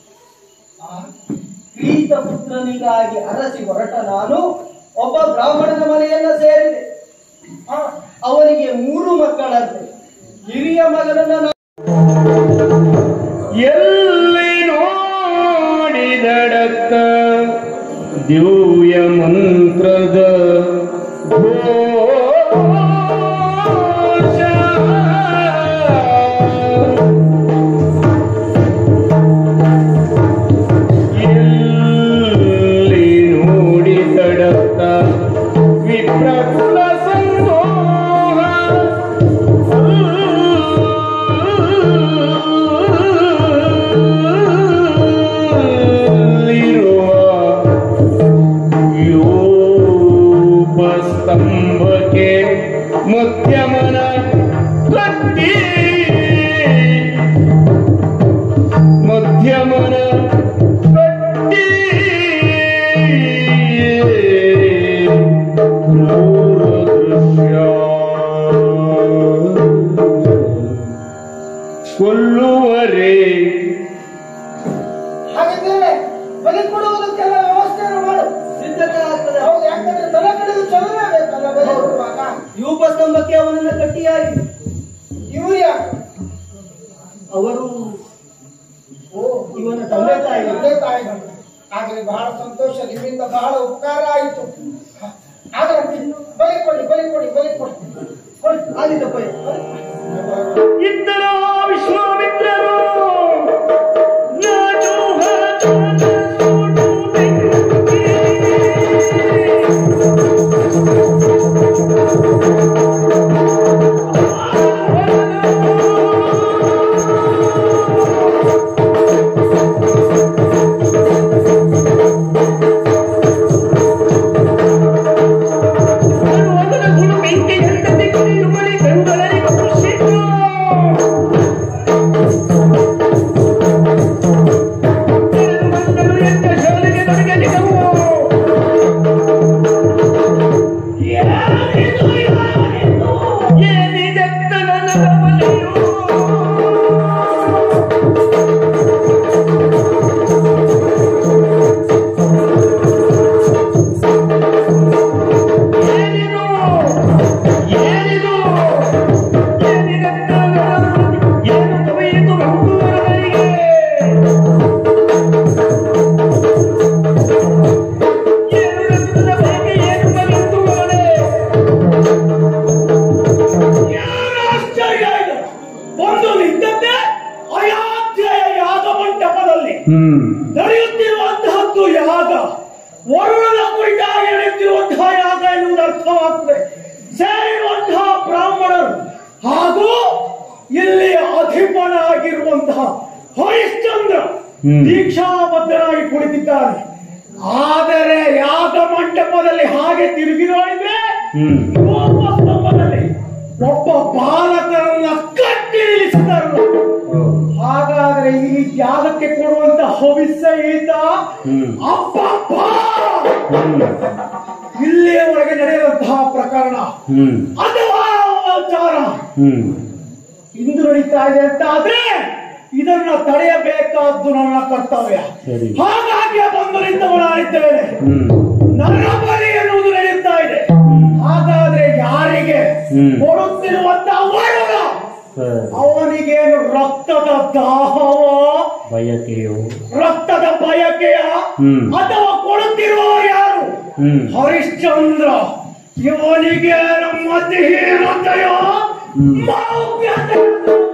ಪ್ರೀತ ಪುತ್ರನಿಗಾಗಿ ಅರಸಿ ಹೊರಟ ನಾನು ಒಬ್ಬ ಬ್ರಾಹ್ಮಣನ ಮನೆಯನ್ನ ಸೇರಿದೆ ಆ, ಅವನಿಗೆ ಮೂರು ಮಕ್ಕಳಂತೆ ಹಿರಿಯ ಮಗನನ್ನ ನಾನು ಎಲ್ಲಿ ನೋಡಿದಡತ್ತ ದಿವ್ಯ ಮಂತ್ರದ ಘೋಷ. ಎಲ್ಲಿ ನೋಡಿದಡತ್ತ ವಿಪ್ರಕುಲ ಸಂದೋಹ ಅಲ್ಲಿರುವ ಯೋಪಸ್ತಂಭಕ್ಕೆ ಮಧ್ಯಮನ ಕಟ್ಟಿ ಮಧ್ಯಮನ ಕಟ್ಟಿ ಕ್ರೂರ ದೃಶ್ಯ ಕೊಲ್ಲುವರೇ ಹಾಗಿದ್ರೆ ಬಲಿ ಕೊಡುವುದಕ್ಕೆಲ್ಲ ವ್ಯವಸ್ಥೆಯನ್ನು ಮಾಡು ಸಿದ್ಧತೆ ಆಗ್ತದೆ ಹೌದು ಯಾಕಂದ್ರೆ ತಲೆ ಕಡೆದು ಚಲನೆ ಬೇಕಲ್ಲ ಬಲಿ ಕೊಡುವಾಗ ಯೂಪ ಸ್ತಂಭಕ್ಕೆ ಅವನನ್ನ ಕಟ್ಟಿಯಾಗಿ ಇವರು ಯಾರು ಅವರು ಓ ಇವನ ತಂದೆ ತಾಯಿ ತಂದೆ ತಾಯಿಗಳು ಆಗಲಿ ಬಹಳ ಸಂತೋಷ ನಿಮ್ಮಿಂದ ಬಹಳ ಉಪಕಾರ ಆಯಿತು ಆದ್ರೆ ಬಲಿ ಕೊಡಿ ಬಲಿ ಕೊಡಿ ಬಲಿ ಕೊಡಿ ಕೊಡಿ ಆದಿತಪ್ಪ ಇದ್ದರು ವಿಶ್ವಾಮಿತ್ರರು ರಾಜೋಹದ ಸೂಟು ಬೆಂಕಿ. ಪರ್ವತದ ಗುಡು ಬೆಂಕಿಯಂತೆ ಕುಡಿಯುವಳಿ ಗಂಗಳರಿಗೂ ಖುಷಿಗಳು. ಎರಡು ಮಂಗಲು ಎದ್ದ ಶಾಲೆಗೆ ತೊಡಗಲಿದ್ದವು. ಯಾರಿದು ಯಾರಿದು? ಏನಿದೆತ್ತ ನನ್ನ ಬಲೆಯು? ಏನಿದು? ಏನಿದು? ಏನಿದೆತ್ತ ನನ್ನ ಬಲೆಯು? ಏನು ಕವಿಯಿತು ಮಂಗೂರವರಿಗೆ? ಏನು ರಕ್ತದ ಬಯಕೆ ಏನು ಬಲಿತು ಅವನೇ? ಏನು ಆಶ್ಚರ್ಯ ಇದು ಒಂದು ನಿಂತದ್ದೇ ಅಯಾಧ್ಯೆಯ ಯಾಗ ಮಂಟಪದಲ್ಲಿ ಹ್ಮ್ ನಡೆಯುತ್ತಿರುವಂತಹದ್ದು ಯಾಗ ವರುಣನ ಕುರಿತಾಗಿ ನಡೆಯುತ್ತಿರುವಂತಹ ಯಾಗ ಎನ್ನುವುದು ಅರ್ಥವಾಗ್ತದೆ ಸೇರಿರುವಂತಹ ಬ್ರಾಹ್ಮಣರು ಹಾಗೂ ಇಲ್ಲಿ ಅಧಿಪನಾಗಿರುವಂತಹ ಹರಿಶ್ಚಂದ್ರ ಹ್ಮ್. ದೀಕ್ಷಾಬದ್ಧರಾಗಿ ಕುಳಿತಿದ್ದಾರೆ ಆದರೆ ಯಾಗ ಮಂಟಪದಲ್ಲಿ ಹಾಗೆ ತಿರುಗಿ ನೋಡಿದ್ರೆ ಹ್ಮ್ ಸ್ತಂಭದಲ್ಲಿ ಒಬ್ಬ ಬಾಲಕರನ್ನ ಕಟ್ಟಿ ನಿಲ್ಲಿಸಿದರು ಹಾಗಾದ್ರೆ ಈ ಯಾಗಕ್ಕೆ ಕೊಡುವಂತ ಹವಿಸ್ಸ ಈತ ಹ್ಮ್. ಅಪ್ಪಪ್ಪ ಹ್ಮ್ ಇಲ್ಲಿಯವರೆಗೆ ನಡೆಯುವಂತಹ ಪ್ರಕರಣ ಹ್ಮ್ ಅಥವಾ ವಿಚಾರ ಹ್ಮ್ ಇಂದು ನಡೀತಾ ಇದೆ ಅಂತ ಆದ್ರೆ ಇದನ್ನ ತಡೆಯಬೇಕಾದ್ದು ನನ್ನ ಕರ್ತವ್ಯ ಸರಿ. ಹಾಗಾಗಿ ಬಂದು ನಿಂತವನಾಗಿದ್ದೇನೆ ಹ್ಮ್ ನನ್ನ ಬಲಿ ಎನ್ನುವುದು ನಡೆಯುತ್ತಾ ಇದೆ ಹಾಗಾದ್ರೆ ಯಾರಿಗೆ ಹ್ಮ್. ಕೊಡುತ್ತಿರುವಂತ ವರುಣ ಸರಿ. ಅವನಿಗೇನು ರಕ್ತದ ದಾಹವ ಬಯಕೆಯು ರಕ್ತದ ಬಯಕೆಯ ಹ್ಮ್. ಅಥವಾ ಕೊಡುತ್ತಿರುವ ಯಾರು ಹ್ಮ್ ಹರಿಶ್ಚಂದ್ರ ಇವನಿಗೆ ಮತಿಹೀನತೆಯೋ ಹ್ಮ್. ಮೌಢ್ಯತೆಯೋ?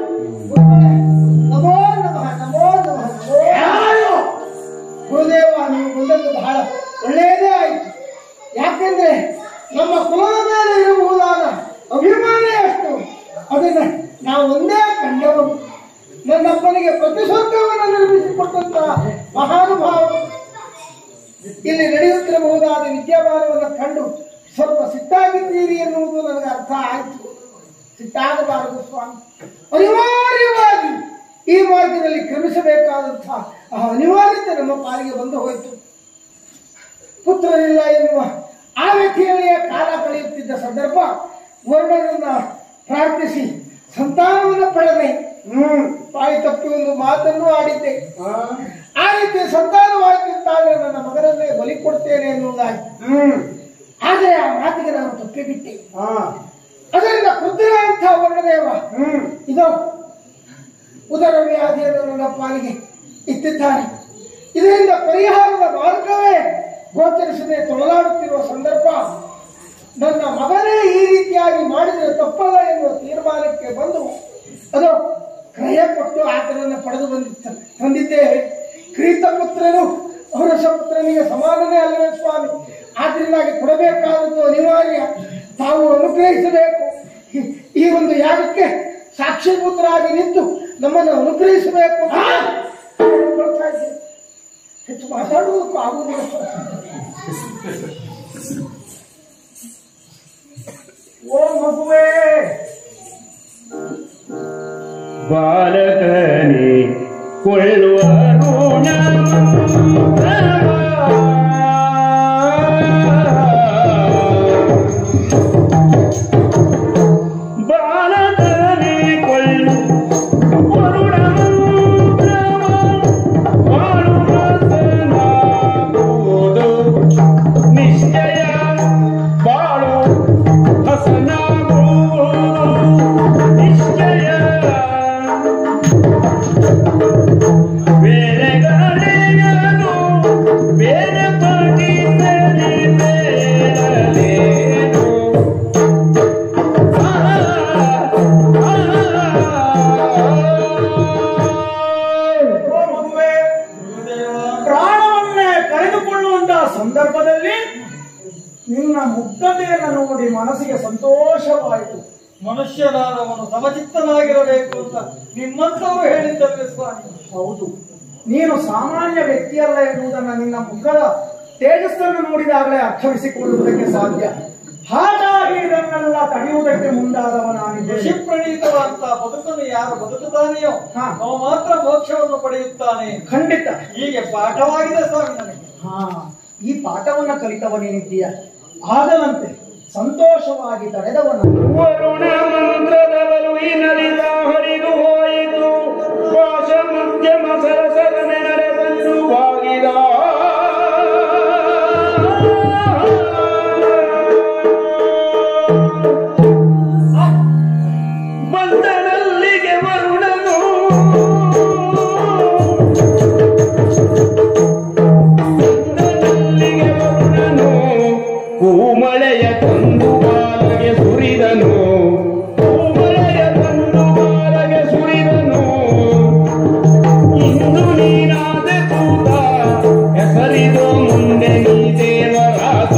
ನಮೋ ನಮಃ ನಮೋ ನಮಃ ನಮೋ ಯಾರು ಗುರುದೇವ ನೀವು ಬಂದದ್ದು ಬಹಳ ಒಳ್ಳೆಯದೇ ಆಯಿತು ಯಾಕೆಂದ್ರೆ ನಮ್ಮ ಕುಲದ ಮೇಲೆ ಇರಬಹುದಾದ ಅಭಿಮಾನ ಎಷ್ಟು ಅದನ್ನ ನಾವು ಒಂದೇ ಕಂಡವರು ನನ್ನಪ್ಪನಿಗೆ ಪ್ರತಿಸ್ವರ್ಗವನ್ನು ನಿರ್ಮಿಸಿಕೊಟ್ಟಂತ ಮಹಾನುಭಾವರು ಇಲ್ಲಿ ನಡೆಯುತ್ತಿರಬಹುದಾದ ವಿದ್ಯಾಭಾರವನ್ನು ಕಂಡು ಸ್ವಲ್ಪ ಸಿಟ್ಟಾಗಿದ್ದೀರಿ ಎನ್ನುವುದು ನನಗೆ ಅರ್ಥ ಆಯಿತು ಸಿಟ್ಟಾಗಬಾರದು ಸ್ವಾಮಿ ಅನಿವಾರ್ಯವಾಗಿ ಈ ಮಾರ್ಗದಲ್ಲಿ ಕ್ರಮಿಸಬೇಕಾದಂತಹ ಆ ಅನಿವಾರ್ಯತೆ ನಮ್ಮ ಪಾಲಿಗೆ ಬಂದು ಹೋಯಿತು ಪುತ್ರರಿಲ್ಲ ಎನ್ನುವ ಆ ವ್ಯಕ್ತಿಯಲ್ಲಿಯೇ ಕಾಲ ಕಳೆಯುತ್ತಿದ್ದ ಸಂದರ್ಭ ವರ್ಣನನ್ನ ಪ್ರಾರ್ಥಿಸಿ ಸಂತಾನವನ್ನು ಪಡೆದೆ ಹ್ಮ್ ಬಾಯಿ ತಪ್ಪಿ ಒಂದು ಮಾತನ್ನು ಆಡಿದ್ದೆ ಆ ರೀತಿ ಸಂತಾನವಾಗುತ್ತಾಗ ನನ್ನ ಮಗನನ್ನೇ ಬಲಿ ಕೊಡ್ತೇನೆ ಎನ್ನುವುದಾಗಿ ಹ್ಮ್ ಆದರೆ ಆ ಮಾತಿಗೆ ನಾನು ತಪ್ಪಿ ಬಿಟ್ಟೆ ಅದರಿಂದ ಪುತ್ರ ಅಂತ ವರ್ಣದೇವ ಹ್ಮ್ ಇದು ಉದರ ವ್ಯಾಧಿಯನ್ನು ನನ್ನ ಪಾಲಿಗೆ ಇಟ್ಟಿದ್ದಾರೆ ಇದರಿಂದ ಪರಿಹಾರದ ಮಾರ್ಗವೇ ಗೋಚರಿಸದೆ ತೊಳಲಾಡುತ್ತಿರುವ ಸಂದರ್ಭ ನನ್ನ ಮಗನೇ ಈ ರೀತಿಯಾಗಿ ಮಾಡಿದರೆ ತಪ್ಪಲ್ಲ ಎನ್ನುವ ತೀರ್ಮಾನಕ್ಕೆ ಬಂದು ಅದು ಕ್ರಯ ಕೊಟ್ಟು ಆತನನ್ನು ಪಡೆದು ಬಂದಿದ್ದ ತಂದಿದ್ದೇವೆ ಕ್ರೀತ ಪುತ್ರನು ಅವರ ಪುತ್ರನಿಗೆ ಸಮಾನನೇ ಅಲ್ಲವೇ ಸ್ವಾಮಿ ಆದ್ರಿಂದಾಗಿ ಕೊಡಬೇಕಾದದ್ದು ಅನಿವಾರ್ಯ ತಾವು ಅನುಗ್ರಹಿಸಬೇಕು ಈ- ಈ ಒಂದು ಯಾಗಕ್ಕೆ ಸಾಕ್ಷೀಭೂತರಾಗಿ ನಿಂತು ನಮ್ಮನ್ನು ಅನುಗ್ರಹಿಸಬೇಕು ಅಂತ ಹೇಳ್ಕೊಳ್ತಾ ಇದ್ದೇನೆ. ಹೆಚ್ಚು ಮಾತಾಡುವುದಕ್ಕೂ ಆಗುವುದಿಲ್ಲ ಓ ಮಗುವೇ ಬಾಲಕನೇ ಕೊಳ್ಳುವ ಬಾಲಕನೇ ಕೊಳ್ಳು ನಿಶ್ಚಯ ಬಾಳು ಹಸನಾಗು ನಿಶ್ಚಯ ಬೇರೆಗಳೆಯನು ಬೇರೆ ಪಡಿಸಲಿ ಬೇಡಲೇನು ಆ, ಆ, ಓ ಮಗುವೇ ಪ್ರಾಣವನ್ನೇ ಕಳೆದುಕೊಳ್ಳುವಂತಹ ಸಂದರ್ಭದಲ್ಲಿ ನಿನ್ನ ಮುಗ್ಧತೆಯನ್ನು ನೋಡಿ ಮನಸ್ಸಿಗೆ ಸಂತೋಷವಾಯಿತು ಮನುಷ್ಯನಾದವನು ಸಮಚಿತ್ತನಾಗಿರಬೇಕು ಅಂತ ನಿಮ್ಮಂತವರು ಹೇಳಿದ್ದಲ್ವೇ ಸ್ವಾಮಿ ಹೌದು ನೀನು ಸಾಮಾನ್ಯ ವ್ಯಕ್ತಿಯಲ್ಲ ಎನ್ನುವುದನ್ನು ನಿನ್ನ ಮುಖದ ತೇಜಸ್ಸನ್ನು ನೋಡಿದಾಗಲೇ ಅರ್ಥವಿಸಿಕೊಳ್ಳುವುದಕ್ಕೆ ಸಾಧ್ಯ ಹಾಗಾಗಿ ಇದನ್ನೆಲ್ಲ ತಡೆಯುವುದಕ್ಕೆ ಮುಂದಾದವ ನಾನಿದ್ದೆ ಋಷಿಪ್ರಣೀತವಾದಂತ ಬದುಕನ್ನು ಯಾರು ಬದುಕುತ್ತಾನೆಯೋ ಹಾ. ಅವ ಮಾತ್ರ ಮೋಕ್ಷವನ್ನು ಪಡೆಯುತ್ತಾನೆ ಖಂಡಿತ ಹೀಗೆ ಪಾಠವಾಗಿದೆ ಸ್ವಾಮಿ ನನಗೆ ಹಾ ಈ ಪಾಠವನ್ನ ಕಲಿತವನೇನಿದ್ದೀಯ ಆಗದಂತೆ ಸಂತೋಷವಾಗಿ ತಡೆದವನ ವರುಣ ಮಂತ್ರದವಲು ಈ ನಲಿತ ಹರಿದು ಹೋಯಿತು ಪಾಶ ಮಧ್ಯಮ ಸರಸರನೆ ನಡೆದನ್ನು ಬಾಗಿದ ಬಂದನಲ್ಲಿಗೆ ವರುಣನು ಬಂದನಲ್ಲಿಗೆ ವರುಣನು ಕೂಮಳೆಯ ತಂದು ಬಾಲಗೆ ಸುರಿದನು ಕೂಮಳೆಯ ತಂದು ಬಾಲಗೆ ಸುರಿದನು ಇಂದು ನೀನಾದ ಕೂತ ಹೆಸರಿದು ಮುಂದೆ ನೀ ದೇವರಾದ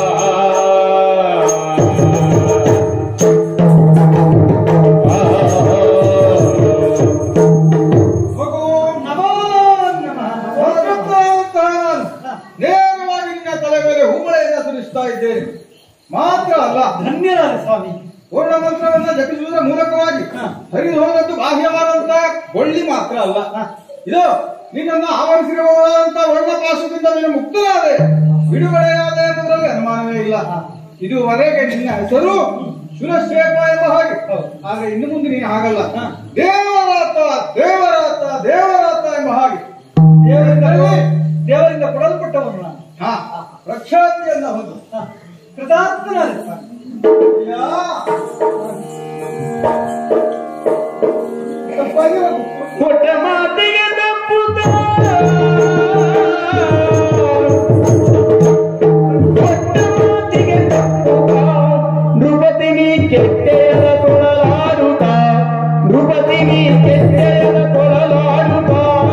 ಮಗು ನಮೋ ನಮಃ ಹೊರಟು ಅಂತ ನಾನು ನೇರವಾಗಿ ನಿನ್ನ ತಲೆ ಮೇಲೆ ಹೂಮಳೆಯನ್ನ ಸುರಿಸ್ತಾ ಇದ್ದೇನೆ ಮಾತ್ರ ಅಲ್ಲ ಧನ್ಯರಾದ ಸ್ವಾಮಿ ಪೂರ್ಣ ಮಂತ್ರವನ್ನ ಜಪಿಸುವುದರ ಮೂಲಕವಾಗಿ ಹರಿದು ಹೋದದ್ದು ಬಾಹ್ಯವಾದಂತ ಕೊಳ್ಳಿ ಮಾತ್ರ ಅಲ್ಲ ಇದು ನಿನ್ನನ್ನು ಆವರಿಸಿರುವಂತ ವರ್ಣ ಪಾಶದಿಂದ ನೀನು ಮುಕ್ತನಾದೆ ಬಿಡುಗಡೆಯಾದ ಎಂಬುದರಲ್ಲಿ ಅನುಮಾನವೇ ಇಲ್ಲ ಇದುವರೆಗೆ ನಿನ್ನ ಹೆಸರು ಶುರಶ್ರೇಪ ಎಂಬ ಹಾಗೆ ಆದ್ರೆ ಇನ್ನು ಮುಂದೆ ನೀನು ಹಾಗಲ್ಲ ದೇವರಾತ ದೇವರಾತ ದೇವರಾತ ಎಂಬ ಹಾಗೆ ದೇವರಿಂದ ದೇವರಿಂದ ಕೊಡಲ್ಪಟ್ಟವನು ನಾನು ಹಾ ಪ್ರಖ್ಯಾತಿಯನ್ನ ಹೊಂದು ಕೃತಾರ್ಥನಾದ ಸ್ವಾಮಿ ಯಾ. ತಪ್ಪಾಗಿರೋದು. ಕೊಟ್ಟ ಮಾತಿಗೆ ತಪ್ಪುತ್ತ ಕೊಟ್ಟ ಮಾತಿಗೆ ತಪ್ಪುತ್ತ ನೃಪತಿ ನೀ ಕೆಟ್ಟೆಯರ ಕೊಳಲಾಡುತ್ತ ನೃಪತಿ ನೀ ಕೆಟ್ಟೆಯರ ಕೊಳಲಾಡುತ್ತ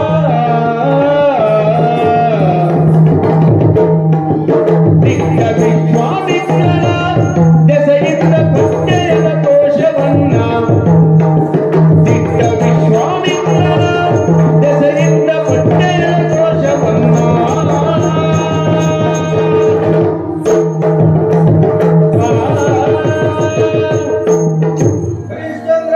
ದಿಕ್ಕ ವಿಶ್ವಾಮಿತ್ರನ ದೆಸೆಯಿಂದ ಕೊಟ್ಟೆಯರ ದೋಷವನ್ನ ದಿಟ್ಟ ವಿಶ್ವಾಮಿತ್ರನ ದೆಸೆಯಿಂದ ಪಟ್ಟೆಯ ದೋಷವನ್ನ ಹರಿಶ್ಚಂದ್ರ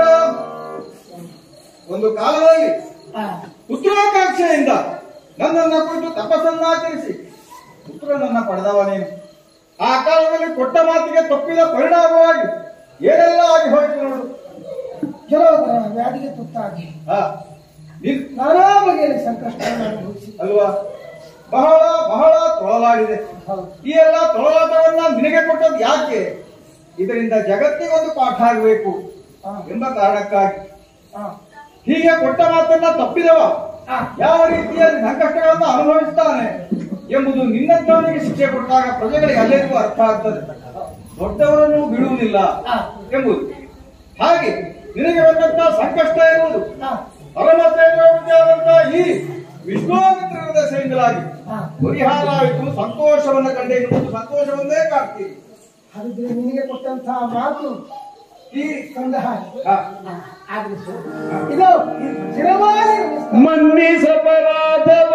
ಒಂದು ಕಾಲದಲ್ಲಿ ಪುತ್ರಾಕಾಂಕ್ಷೆಯಿಂದ ನನ್ನನ್ನ ಕುರಿತು ತಪಸ್ಸನ್ನಾಚರಿಸಿ ಪುತ್ರನನ್ನ ಪಡೆದವನೇನು ಆ ಕಾಲದಲ್ಲಿ ಕೊಟ್ಟ ಮಾತಿಗೆ ತಪ್ಪಿದ ಪರಿಣಾಮವಾಗಿ ಏನೆಲ್ಲ ಆಗಿ ಹೋಯಿತು ನೋಡು ಜಲೋದರ ವ್ಯಾಧಿಗೆ ತುತ್ತಾಗಿ ಹಾ ನೀನ್ ನಾನಾ ಬಗೆಯ ಸಂಕಷ್ಟವನ್ನು ಅನುಭವಿಸಿ ಅಲ್ವಾ ಬಹಳ ಬಹಳ ತೊಳಲಾಗಿದೆ ಈ ಎಲ್ಲ ತೊಳಲಾಟವನ್ನ ನಿನಗೆ ಕೊಟ್ಟದ್ದು ಯಾಕೆ ಇದರಿಂದ ಜಗತ್ತಿಗೊಂದು ಪಾಠ ಆಗಬೇಕು ಹಾ. ಎಂಬ ಕಾರಣಕ್ಕಾಗಿ ಹಾ. ಹೀಗೆ ಕೊಟ್ಟ ಮಾತನ್ನ ತಪ್ಪಿದವ ಹಾ. ಯಾವ ರೀತಿಯ ಸಂಕಷ್ಟಗಳನ್ನು ಅನುಭವಿಸ್ತಾನೆ ಎಂಬುದು ನಿನ್ನಂತವನಿಗೆ ಶಿಕ್ಷೆ ಕೊಟ್ಟಾಗ ಪ್ರಜೆಗಳಿಗೆ ಎಲ್ಲರಿಗೂ ಅರ್ಥ ಆಗ್ತದೆ ದೊಡ್ಡವರನ್ನು ಬಿಡುವುದಿಲ್ಲ ಹಾ. ಎಂಬುದು ಹಾಗೆ ನಿನಗೆ ಬಂದಂತ ಸಂಕಷ್ಟ ಎನ್ನುವುದು ಹಾ. ಪರಮ ತೇಜೋವಿದ್ಯಾದಂತ ಈ ವಿಶ್ವಾಮಿತ್ರರ ದಶೆಯಿಂದಲಾಗಿ ಹಾ. ಪರಿಹಾರ ಆಯಿತು ಸಂತೋಷವನ್ನ ಕಂಡೆ ಎನ್ನುವುದು ಸಂತೋಷವನ್ನೇ ಕಾಡ್ತೀವಿ ಹಾಗಿದ್ರೆ ನಿನಗೆ ಕೊಟ್ಟಂತಹ ಮಾತು ಈ ಕಂದ ಹಾಗೆ ಹಾ. ಆಗಲಿ ಸರ್. ಇದು ಸ್ಥಿರವಾಗಿ ಉಳಿಸ್ತಾ- ಮನ್ನಿಸಪರಾಧವ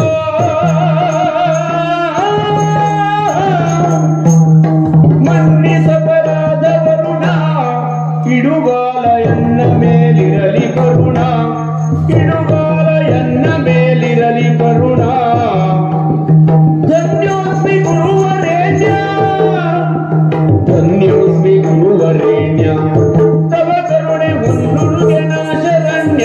ಮನ್ನಿಸಪರಾಧವರುಣ ಇಡುಗಾಲ ಎನ್ನ ಮೇಲಿರಲಿ ಕರುಣ ಇಡುಗಾಲ ಎನ್ನ ಮೇಲಿರಲಿ ಕರುಣ ಧನ್ಯೋಸ್ಮಿ ಗುರುವರೇಣ್ಯ ಧನ್ಯೋಸ್ಮಿ ಗುರುವರೇಣ್ಯ ತವ ಕರುಣೆ ಉಂಡುಡುಗೆ ನಾಶರಣ್ಯ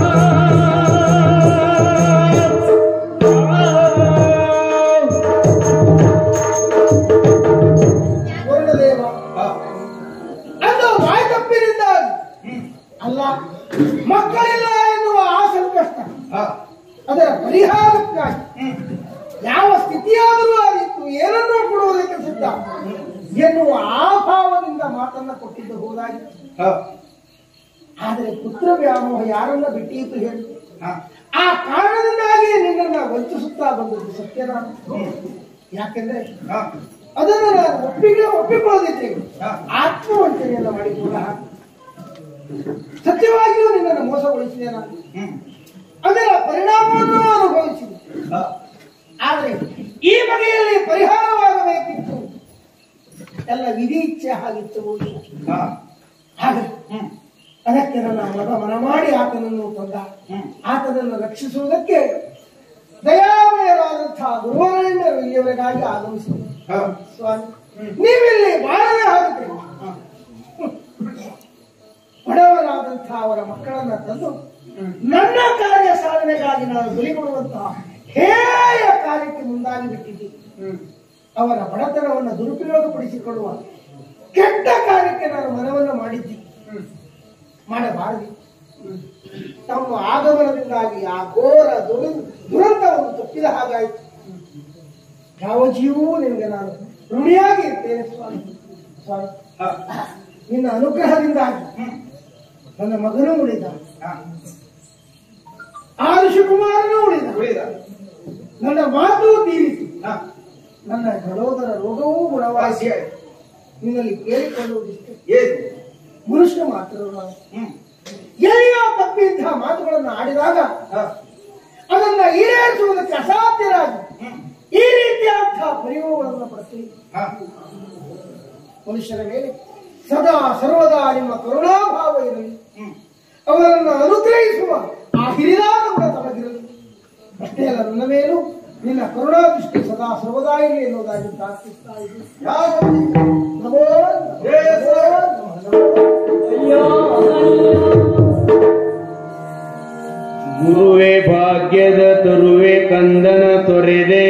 ವರುಣದೇವ ಹಾ. ಅದು ವಾಯ್ತಪ್ಪಿನಿಂದಾಗಿ ಅಲ್ಲ ಮಕ್ಕಳಿಲ್ಲ ಎನ್ನುವ ಆ ಸಂಕಷ್ಟ ಹಾ. ಅದರ ಪರಿಹಾರಕ್ಕಾಗಿ ಯಾವ ಸ್ಥಿತಿಯಾದರೂ ಆಗಿತ್ತು ಏನನ್ನೂ ಕೊಡುವುದಕ್ಕೆ ಸಿದ್ಧ ಎನ್ನುವ ಆ ಭಾವದಿಂದ ಮಾತನ್ನ ಕೊಟ್ಟಿದ್ದು ಹೋದಾಗಿ ಹಾ. ಆದರೆ ಪುತ್ರ ವ್ಯಾಮೋಹ ಯಾರನ್ನ ಬಿಟ್ಟೀತು ಹೇಳಿ ಹಾ. ಆ ಕಾರಣದಿಂದಾಗಿ ನಿನ್ನನ್ನ ವಂಚಿಸುತ್ತಾ ಬಂದದ್ದು ಸತ್ಯನ ಯಾಕೆಂದ್ರೆ ಹಾ. ಅದನ್ನು ನಾನು ಒಪ್ಪಿಗೆ ಒಪ್ಪಿಕೊಳ್ಳದಿದ್ದೇನೆ ಹಾ. ಆತ್ಮವಂಚನೆಯನ್ನ ಮಾಡಿಕೊಂಡ ಸತ್ಯವಾಗಿಯೂ ನಿನ್ನನ್ನು ಮೋಸಗೊಳಿಸಿದೆ ನಾನು ಹ್ಮ್. ಅದರ ಪರಿಣಾಮವನ್ನು ಅನುಭವಿಸಿದೆ ಹಾ. ಆದರೆ ಈ ಬಗೆಯಲ್ಲಿ ಪರಿಹಾರವಾಗಬೇಕಿತ್ತು ಎಲ್ಲ ವಿಧಿ ಇಚ್ಛೆ ಆಗಿತ್ತು ಹಾ. ಹಾಗೆ ಹ್ಮ್. ಅದಕ್ಕೆ ನನ್ನ ಮಗ ಮನ ಮಾಡಿ ಆತನನ್ನು ತಂದ ಹ್ಮ್. ಆತನನ್ನು ರಕ್ಷಿಸುವುದಕ್ಕೆ ದಯಾಮಯರಾದಂತಹ ಗುರುವರೇಣ್ಯರು ಇಲ್ಲಿಯವರೆಗಾಗಿ ಆಗಮಿಸಿದರು ಹಾ. ಸ್ವಾಮಿ ನೀವಿಲ್ಲಿ ಬಾಳದೆ ಆಗುತ್ತೆ ಬಡವರಾದಂತಹ ಅವರ ಮಕ್ಕಳನ್ನ ತಂದು ನನ್ನ ಕಾರ್ಯ ಸಾಧನೆಗಾಗಿ ನಾನು ಬಲಿಗೊಡುವಂತಹ ಹೇಯ ಕಾರ್ಯಕ್ಕೆ ಮುಂದಾಗಿ ಬಿಟ್ಟಿದ್ದೀನಿ ಅವರ ಬಡತನವನ್ನು ದುರುಪಯೋಗಪಡಿಸಿಕೊಳ್ಳುವ ಕೆಟ್ಟ ಕಾರ್ಯಕ್ಕೆ ನಾನು ಮನವನ್ನು ಮಾಡಿದ್ದೀನಿ ಮಾಡಬಾರದು ತಮ್ಮ ಆಗಮನದಿಂದಾಗಿ ಆ ಘೋರ ದುರ ದುರಂತವನ್ನು ತಪ್ಪಿದ ಹಾಗಾಯಿತು ಯಾವ ಜೀವವೂ ನಿನಗೆ ನಾನು ಋಣಿಯಾಗಿ ಇರ್ತೇನೆ ಸ್ವಾಮಿ ಸ್ವಾಮಿ ಹಾ. ನಿನ್ನ ಅನುಗ್ರಹದಿಂದಾಗಿ ನನ್ನ ಮಗನೂ ಉಳಿದ ಹಾ. ಆ ಋಷಿಕುಮಾರನೂ ಉಳಿದ ಉಳಿದ ನನ್ನ ಮಾತು ತೀರಿತು ಹಾ. ನನ್ನ ಗಡೋದರ ರೋಗವೂ ಗುಣವಾಸಿ ವಾಸಿ ಆಯ್ತು. ನಿನ್ನಲ್ಲಿ ಕೇಳಿಕೊಳ್ಳುವುದಿಷ್ಟು ಏನು ಮನುಷ್ಯ ಮಾತ್ರ ನಾವು ಹ್ಮ್. ಎಲ್ಲಿಯೋ ತಪ್ಪಿದ್ದ ಮಾತುಗಳನ್ನು ಆಡಿದಾಗ ಹಾ. ಅದನ್ನ ಈಡೇರಿಸುವುದಕ್ಕೆ ಅಸಾಧ್ಯರಾಗಿ ಹ್ಮ್. ಈ ರೀತಿಯಾದಂತಹ ಪರಿಯೋಗಗಳನ್ನು ಪಡ್ತೀವಿ ಹಾ. ಮನುಷ್ಯರ ಮೇಲೆ ಸದಾ ಸರ್ವದಾ ನಿಮ್ಮ ಕರುಣಾಭಾವ ಇರಲಿ ಹ್ಮ್. ಅವರನ್ನು ಅನುಗ್ರಹಿಸುವ ಆ ಹಿರಿದಾದ ಗುಣ ತಮಗಿರಲಿ ಅಷ್ಟೇ ಅಲ್ಲ ನನ್ನ ಮೇಲೂ ನಿನ್ನ ಕರುಣಾ ದೃಷ್ಟಿ ಸದಾ ಸರ್ವದಾ ಇರಲಿ ಎನ್ನುವುದಾಗಿ ಪ್ರಾರ್ಥಿಸ್ತಾ ಇದ್ದೀನಿ ಯಾವ ನಮೋ ಜಯ ನಮೋ ಅಯ್ಯೋ ಗುರುವೆ ಭಾಗ್ಯದ ತರುವೆ ಕಂದನ ತೊರೆದೆ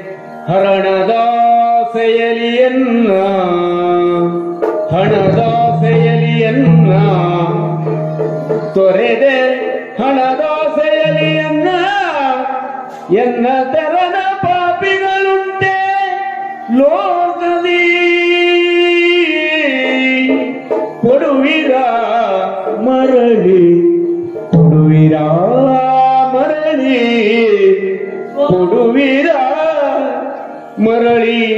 ಹರಣದಾಸೆಯಲಿಯನ್ನ ಹಣದಾಸೆಯಲಿಯನ್ನ ತೊರೆದೆ ಹಣದಾಸೆಯಲಿಯನ್ನ ಎನ್ನ ತೆರನ ಪಾಪಿಗಳುಂಟೆ ಲೋಕದಿ ಕೊಡುವಿರ ಮರಳಿ ಕೊಡುವಿರ ಮರಳಿ ಕೊಡುವಿರ ಮರಳಿ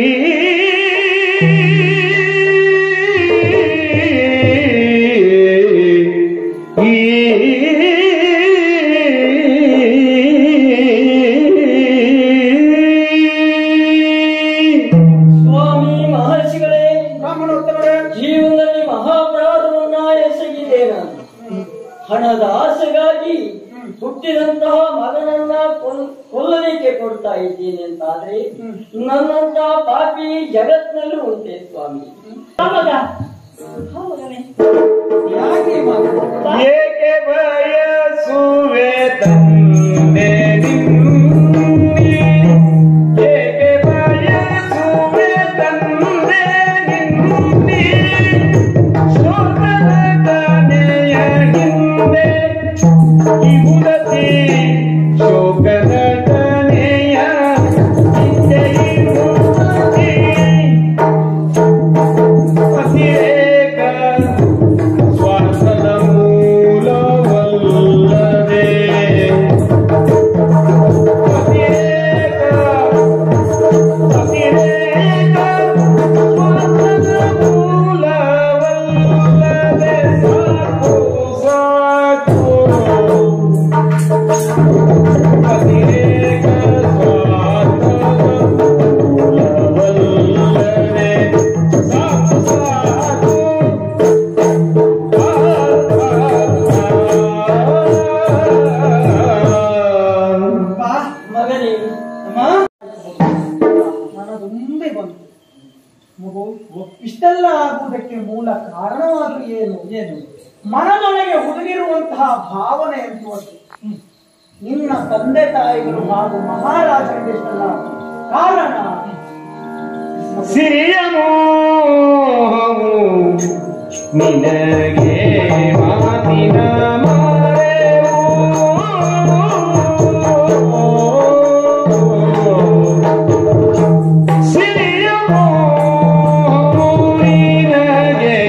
ಸ್ವಾಮಿ ಮಹರ್ಷಿಗಳೇ ಬ್ರಾಹ್ಮಣೋತ್ತಮರೇ ಜೀವನದಲ್ಲಿ ಮಹಾಪರಾಧವನ್ನ ಎಸಗಿದೆ ನಾನು ಹಣದ ಆಸೆಗಾಗಿ ಹುಟ್ಟಿದಂತಹ ಮಗನನ್ನ ಕೊಲ್- ಕೊಲ್ಲಲಿಕ್ಕೆ ಕೊಡ್ತಾ ಇದ್ದೀನಿ ಅಂತಾದ್ರೆ ನನ್ನಂತಹ ಪಾಪಿ ಜಗತ್ನಲ್ಲೂ ಉಂಟೆ ಸ್ವಾಮಿ ಮಗ ಹೌದನೆ ಯಾಕೆ ಈ ಮಾತು? ಏಕೆ ಬಯಸುವೆ ತಂದೆ ನಿನ್ನೆ ಏಕೆ ಬಯಸುವೆ ತಂದೆ ನಿನ್ನೆ ಶೋಕದ ಕನೆಯ ಹಿಂದೆ ಇವುದತಿ ಶೋಕದ ಕನೆಯ ಹಿಂದೆ ಇರುವುದೇ ಅತಿರೇಕ ಸ್ವಾರ್ಥದ ಮೂಲವಲ್ಲದೆ ಅತಿರೇಕ ಅತಿರೇಕ ಸ್ವಾರ್ಥದ ಮೂಲವಲ್ಲದೆ ಸಾಕು ಸಾಕು ಅತಿರೇಕ ಸ್ವಾರ್ಥದ ಮೂಲವಲ್ಲದೆ ಸಾಕು ಸಾಕು ಬಾ, ಮಗನೇ ಅಮ್ಮ ನನ್ನದೊಮ್ಮೆ ಬಂತು ಮಗು ಇಷ್ಟೆಲ್ಲ ಆಗುವುದಕ್ಕೆ ಮೂಲ ಕಾರಣವಾದ್ರೂ ಏನು ಏನು ಮನದೊಳಗೆ ಹುದುಗಿರುವಂತಹ ಭಾವನೆ ಎನ್ನುವುದು ಹ್ಮ್. ನಿನ್ನ ತಂದೆ ತಾಯಿಗಳು ಹಾಗೂ ಮಹಾರಾಜರಿಗೆ ಇಷ್ಟೆಲ್ಲ ಕಾರಣ ಸಿರಿಯ ಮೋಹವು ನಿನಗೆ ಮಾತಿನ ಮಾರೆವು. ಸಿರಿಯ ಮೋಹವು ನಿನಗೆ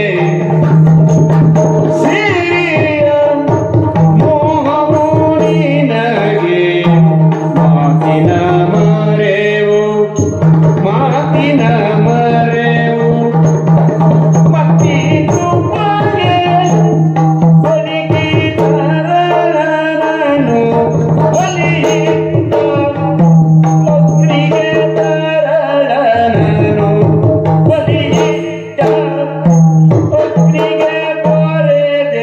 ಸಿರಿಯ ಮೋಹವು ನಿನಗೆ ಮಾತಿನ ಮರೆವು ಮಾತಿನ ಮರೆವು ಮತ್ತಿ ತುಪ್ಪಗೆ ಒಲಿಗಿ ತರಳನನು ಒಲಿಯಿದ್ದ ಒತ್ರಿಗೆ ತರಳನನು ಒಲಿಯಿದ್ದ ಒತ್ರಿಗೆ ಕೊರೆದೆ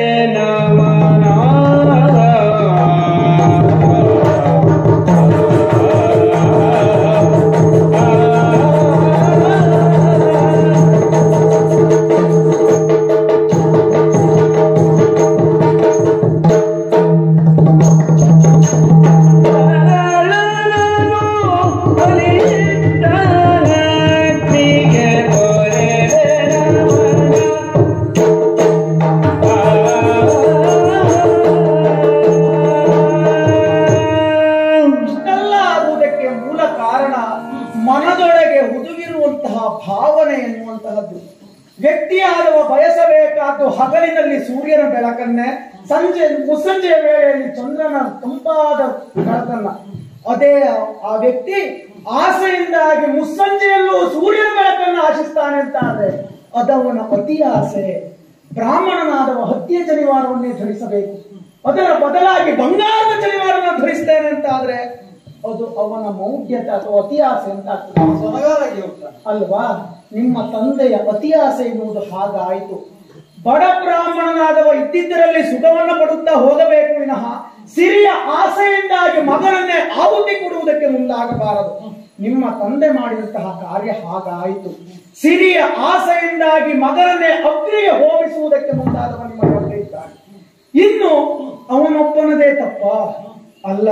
ನಮನ ಇಷ್ಟೆಲ್ಲ ಆಗುವುದಕ್ಕೆ ಮೂಲ ಕಾರಣ ಮನದೊಳಗೆ ಹುದುಗಿರುವಂತಹ ಭಾವನೆ ಎನ್ನುವಂತಹದ್ದು ವ್ಯಕ್ತಿಯಾದವ ಬಯಸಬೇಕಾದ್ದು ಹಗಲಿನಲ್ಲಿ ಸೂರ್ಯನ ಬೆಳಕನ್ನೇ ಸಂಜೆ ಮುಸ್ಸಂಜೆಯ ವೇಳೆಯಲ್ಲಿ ಚಂದ್ರನ ತಂಪಾದ ಬೆಳಕನ್ನ ಅದೇ ಆ ವ್ಯಕ್ತಿ ಆಸೆಯಿಂದಾಗಿ ಮುಸ್ಸಂಜೆಯಲ್ಲೂ ಸೂರ್ಯನ ಬೆಳಕನ್ನು ಆಶಿಸ್ತಾನೆ ಅಂತ ಆದ್ರೆ ಅದವನ ಅತಿ ಆಸೆ ಬ್ರಾಹ್ಮಣನಾದವ ಹತ್ಯೆ ಜನಿವಾರವನ್ನೇ ಧರಿಸಬೇಕು ಅದರ ಬದಲಾಗಿ ಬಂಗಾರದ ಜನಿವಾರನ ಧರಿಸ್ತೇನೆ ಅಂತ ಆದ್ರೆ ಅದು ಅವನ ಮೌಢ್ಯತೆ ಅಥವಾ ಅತಿ ಆಸೆ ಅಂತ ಆಗ್ತದೆ ಸೊನಗಾಲಾಗಿ ಹೋಗ್ತಾನೆ ಅಲ್ವಾ ನಿಮ್ಮ ತಂದೆಯ ಅತಿ ಆಸೆ ಎನ್ನುವುದು ಹಾಗಾಯಿತು ಬಡ ಬ್ರಾಹ್ಮಣನಾದವ ಇದ್ದಿದ್ದರಲ್ಲಿ ಸುಖವನ್ನ ಪಡುತ್ತಾ ಹೋಗಬೇಕು ವಿನಃ ಸಿರಿಯ ಆಸೆಯಿಂದಾಗಿ ಮಗನನ್ನೇ ಆಹುತಿ ಕೊಡುವುದಕ್ಕೆ ಮುಂದಾಗಬಾರದು ನಿಮ್ಮ ತಂದೆ ಮಾಡಿದಂತಹ ಕಾರ್ಯ ಹಾಗಾಯಿತು ಸಿರಿಯ ಆಸೆಯಿಂದಾಗಿ ಮಗನನ್ನೇ ಅಗ್ನಿಗೆ ಹೋಗಿಸುವುದಕ್ಕೆ ಮುಂದಾದವ ನಿಮ್ಮ ತಂದೆ ಇದ್ದಾನೆ ಇನ್ನು ಅವನೊಬ್ಬನದೇ ತಪ್ಪ ಅಲ್ಲ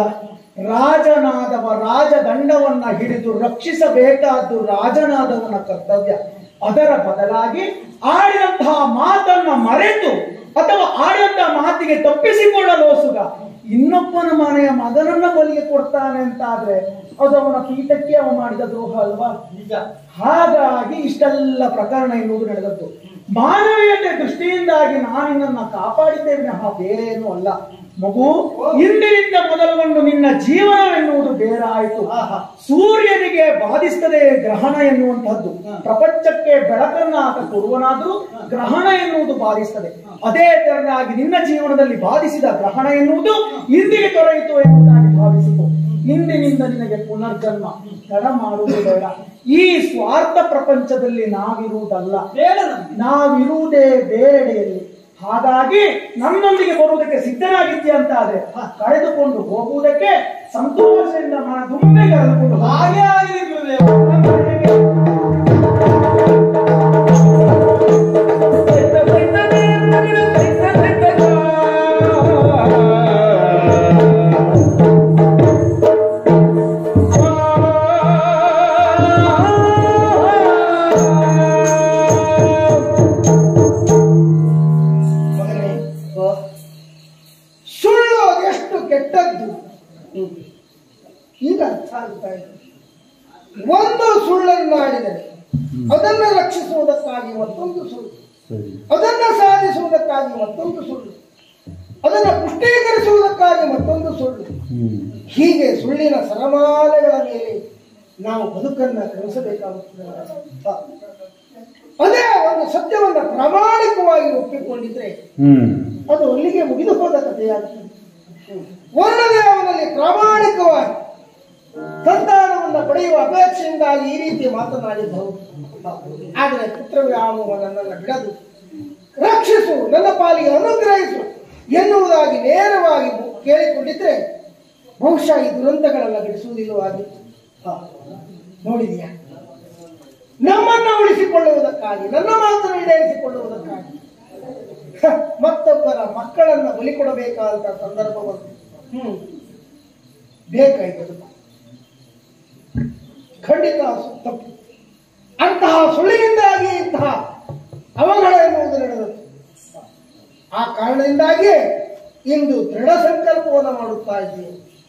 ರಾಜನಾದವ ರಾಜದಂಡವನ್ನ ಹಿಡಿದು ರಕ್ಷಿಸಬೇಕಾದ್ದು ರಾಜನಾದವನ ಕರ್ತವ್ಯ ಅದರ ಬದಲಾಗಿ ಆಡಿದಂತಹ ಮಾತನ್ನ ಮರೆತು ಅಥವಾ ಆಡಿದಂತಹ ಮಾತಿಗೆ ತಪ್ಪಿಸಿಕೊಳ್ಳಲು ಸುಗ ಇನ್ನೊಬ್ಬನ ಮನೆಯ ಮಗನನ್ನ ಬಲಿಗೆ ಕೊಡ್ತಾನೆ ಅಂತ ಆದ್ರೆ ಅದು ಅವನ ಕೀಟಕ್ಕೆ ಅವ ಮಾಡಿದ ದ್ರೋಹ ಅಲ್ವಾ ನಿಜ ಹಾಗಾಗಿ ಇಷ್ಟೆಲ್ಲ ಪ್ರಕರಣ ಎನ್ನುವುದು ನಡೆದದ್ದು ಮಾನವೀಯತೆ ದೃಷ್ಟಿಯಿಂದಾಗಿ ನಾನು ನಿನ್ನನ್ನ ಕಾಪಾಡಿದ್ದೇ ವಿನಃ ಬೇರೆ ಏನೂ ಅಲ್ಲ ಮಗು ಇಂದಿನಿಂದ ಮೊದಲುಗೊಂಡು ನಿನ್ನ ಜೀವನವೆನ್ನುವುದು ಬೇರೆ ಆಯಿತು ಸೂರ್ಯನಿಗೆ ಬಾಧಿಸ್ತದೆ ಗ್ರಹಣ ಎನ್ನುವಂತಹದ್ದು ಪ್ರಪಂಚಕ್ಕೆ ಬೆಳಕನ್ನ ಆತ ಕೊಡುವನಾದ್ರೂ ಗ್ರಹಣ ಎನ್ನುವುದು ಬಾಧಿಸ್ತದೆ ಅದೇ ತೆರನಾಗಿ ನಿನ್ನ ಜೀವನದಲ್ಲಿ ಬಾಧಿಸಿದ ಗ್ರಹಣ ಎನ್ನುವುದು ಇಂದಿಗೆ ತೊರೆಯಿತು ಎನ್ನುವುದಾಗಿ ಭಾವಿಸಿತು ಇಂದಿನಿಂದ ನಿನಗೆ ಪುನರ್ಜನ್ಮ ತಡ ಮಾಡುವುದು ಬೇಡ ಈ ಸ್ವಾರ್ಥ ಪ್ರಪಂಚದಲ್ಲಿ ನಾವಿರುವುದಲ್ಲ ಬೇಡ ನಮ್ಗೆ. ನಾವಿರುವುದೇ ಬೇರೆಡೆಯಲ್ಲಿ ಹಾಗಾಗಿ ನನ್ನೊಂದಿಗೆ ಬರುವುದಕ್ಕೆ ಸಿದ್ಧನಾಗಿದ್ದೀಯ ಅಂತ ಆದ್ರೆ ಕಳೆದುಕೊಂಡು ಹೋಗುವುದಕ್ಕೆ ಸಂತೋಷದಿಂದ ಮನ ತುಂಬೆ ಕರೆದುಕೊಂಡು ಹಾಗೆ ಆಗಲಿ ಗುರುದೇವ ಕೆಟ್ಟದ್ದು ಈಗ ಅರ್ಥ ಆಗ್ತಾ ಇದೆ ಒಂದು ಸುಳ್ಳನ್ನಾಡಿದರೆ ಅದನ್ನು ರಕ್ಷಿಸುವುದಕ್ಕಾಗಿ ಮತ್ತೊಂದು ಸುಳ್ಳು ಸರಿ ಅದನ್ನ ಸಾಧಿಸುವುದಕ್ಕಾಗಿ ಮತ್ತೊಂದು ಸುಳ್ಳು ಅದನ್ನು ಪುಷ್ಟೀಕರಿಸುವುದಕ್ಕಾಗಿ ಮತ್ತೊಂದು ಸುಳ್ಳು ಹ್ಮ್ ಹೀಗೆ ಸುಳ್ಳಿನ ಸರಮಾಲೆಗಳ ಮೇಲೆ ನಾವು ಬದುಕನ್ನ ಕ್ರಮಿಸಬೇಕಾಗುತ್ತದೆ ಹ. ಅದೇ ಒಂದು ಸತ್ಯವನ್ನ ಪ್ರಾಮಾಣಿಕವಾಗಿ ಒಪ್ಪಿಕೊಂಡಿದ್ರೆ ಹ್ಮ್ ಅದು ಅಲ್ಲಿಗೆ ಮುಗಿದು ಹೋದ ಕಥೆಯಾಗ್ತದೆ ವರ್ಣನೆ ಅವನಲ್ಲಿ ಪ್ರಾಮಾಣಿಕವಾಗಿ ಸಂತಾನವನ್ನು ಪಡೆಯುವ ಅಪೇಕ್ಷೆಯಿಂದಾಗಿ ಈ ರೀತಿ ಮಾತನಾಡಿದ್ದು ಆದರೆ ಪುತ್ರವ್ಯಾಮೋಹ ನನ್ನನ್ನು ಬಿಡದು ರಕ್ಷಿಸು ನನ್ನ ಪಾಲಿಗೆ ಅನುಗ್ರಹಿಸು ಎನ್ನುವುದಾಗಿ ನೇರವಾಗಿ ಕೇಳಿಕೊಂಡಿದ್ರೆ ಬಹುಶಃ ಈ ದುರಂತಗಳೆಲ್ಲ ಬಿಡಿಸುವುದಿಲ್ಲವಾಗಿತ್ತು ಹ. ನೋಡಿದೀಯಾ ನಮ್ಮನ್ನ ಉಳಿಸಿಕೊಳ್ಳುವುದಕ್ಕಾಗಿ ನನ್ನ ಮಾತನ್ನು ಈಡೇರಿಸಿಕೊಳ್ಳುವುದಕ್ಕಾಗಿ ಹ, ಮತ್ತೊಬ್ಬರ ಮಕ್ಕಳನ್ನ ಬಲಿ ಕೊಡಬೇಕಾದಂತ ಸಂದರ್ಭ ಬಂತು ಹ್ಮ್ ಬೇಕಾಯ್ತದು ಖಂಡಿತ ಸು- ತಪ್ಪು ಅಂತಹ ಸುಳ್ಳಿನಿಂದಾಗಿ ಇಂತಹ ಅವಘಡ ಎನ್ನುವುದು ನಡೆದದ್ದು ಆ ಕಾರಣದಿಂದಾಗಿ ಇಂದು ದೃಢ ಸಂಕಲ್ಪವನ್ನು ಮಾಡುತ್ತಾ ಇದ್ದೇವೆ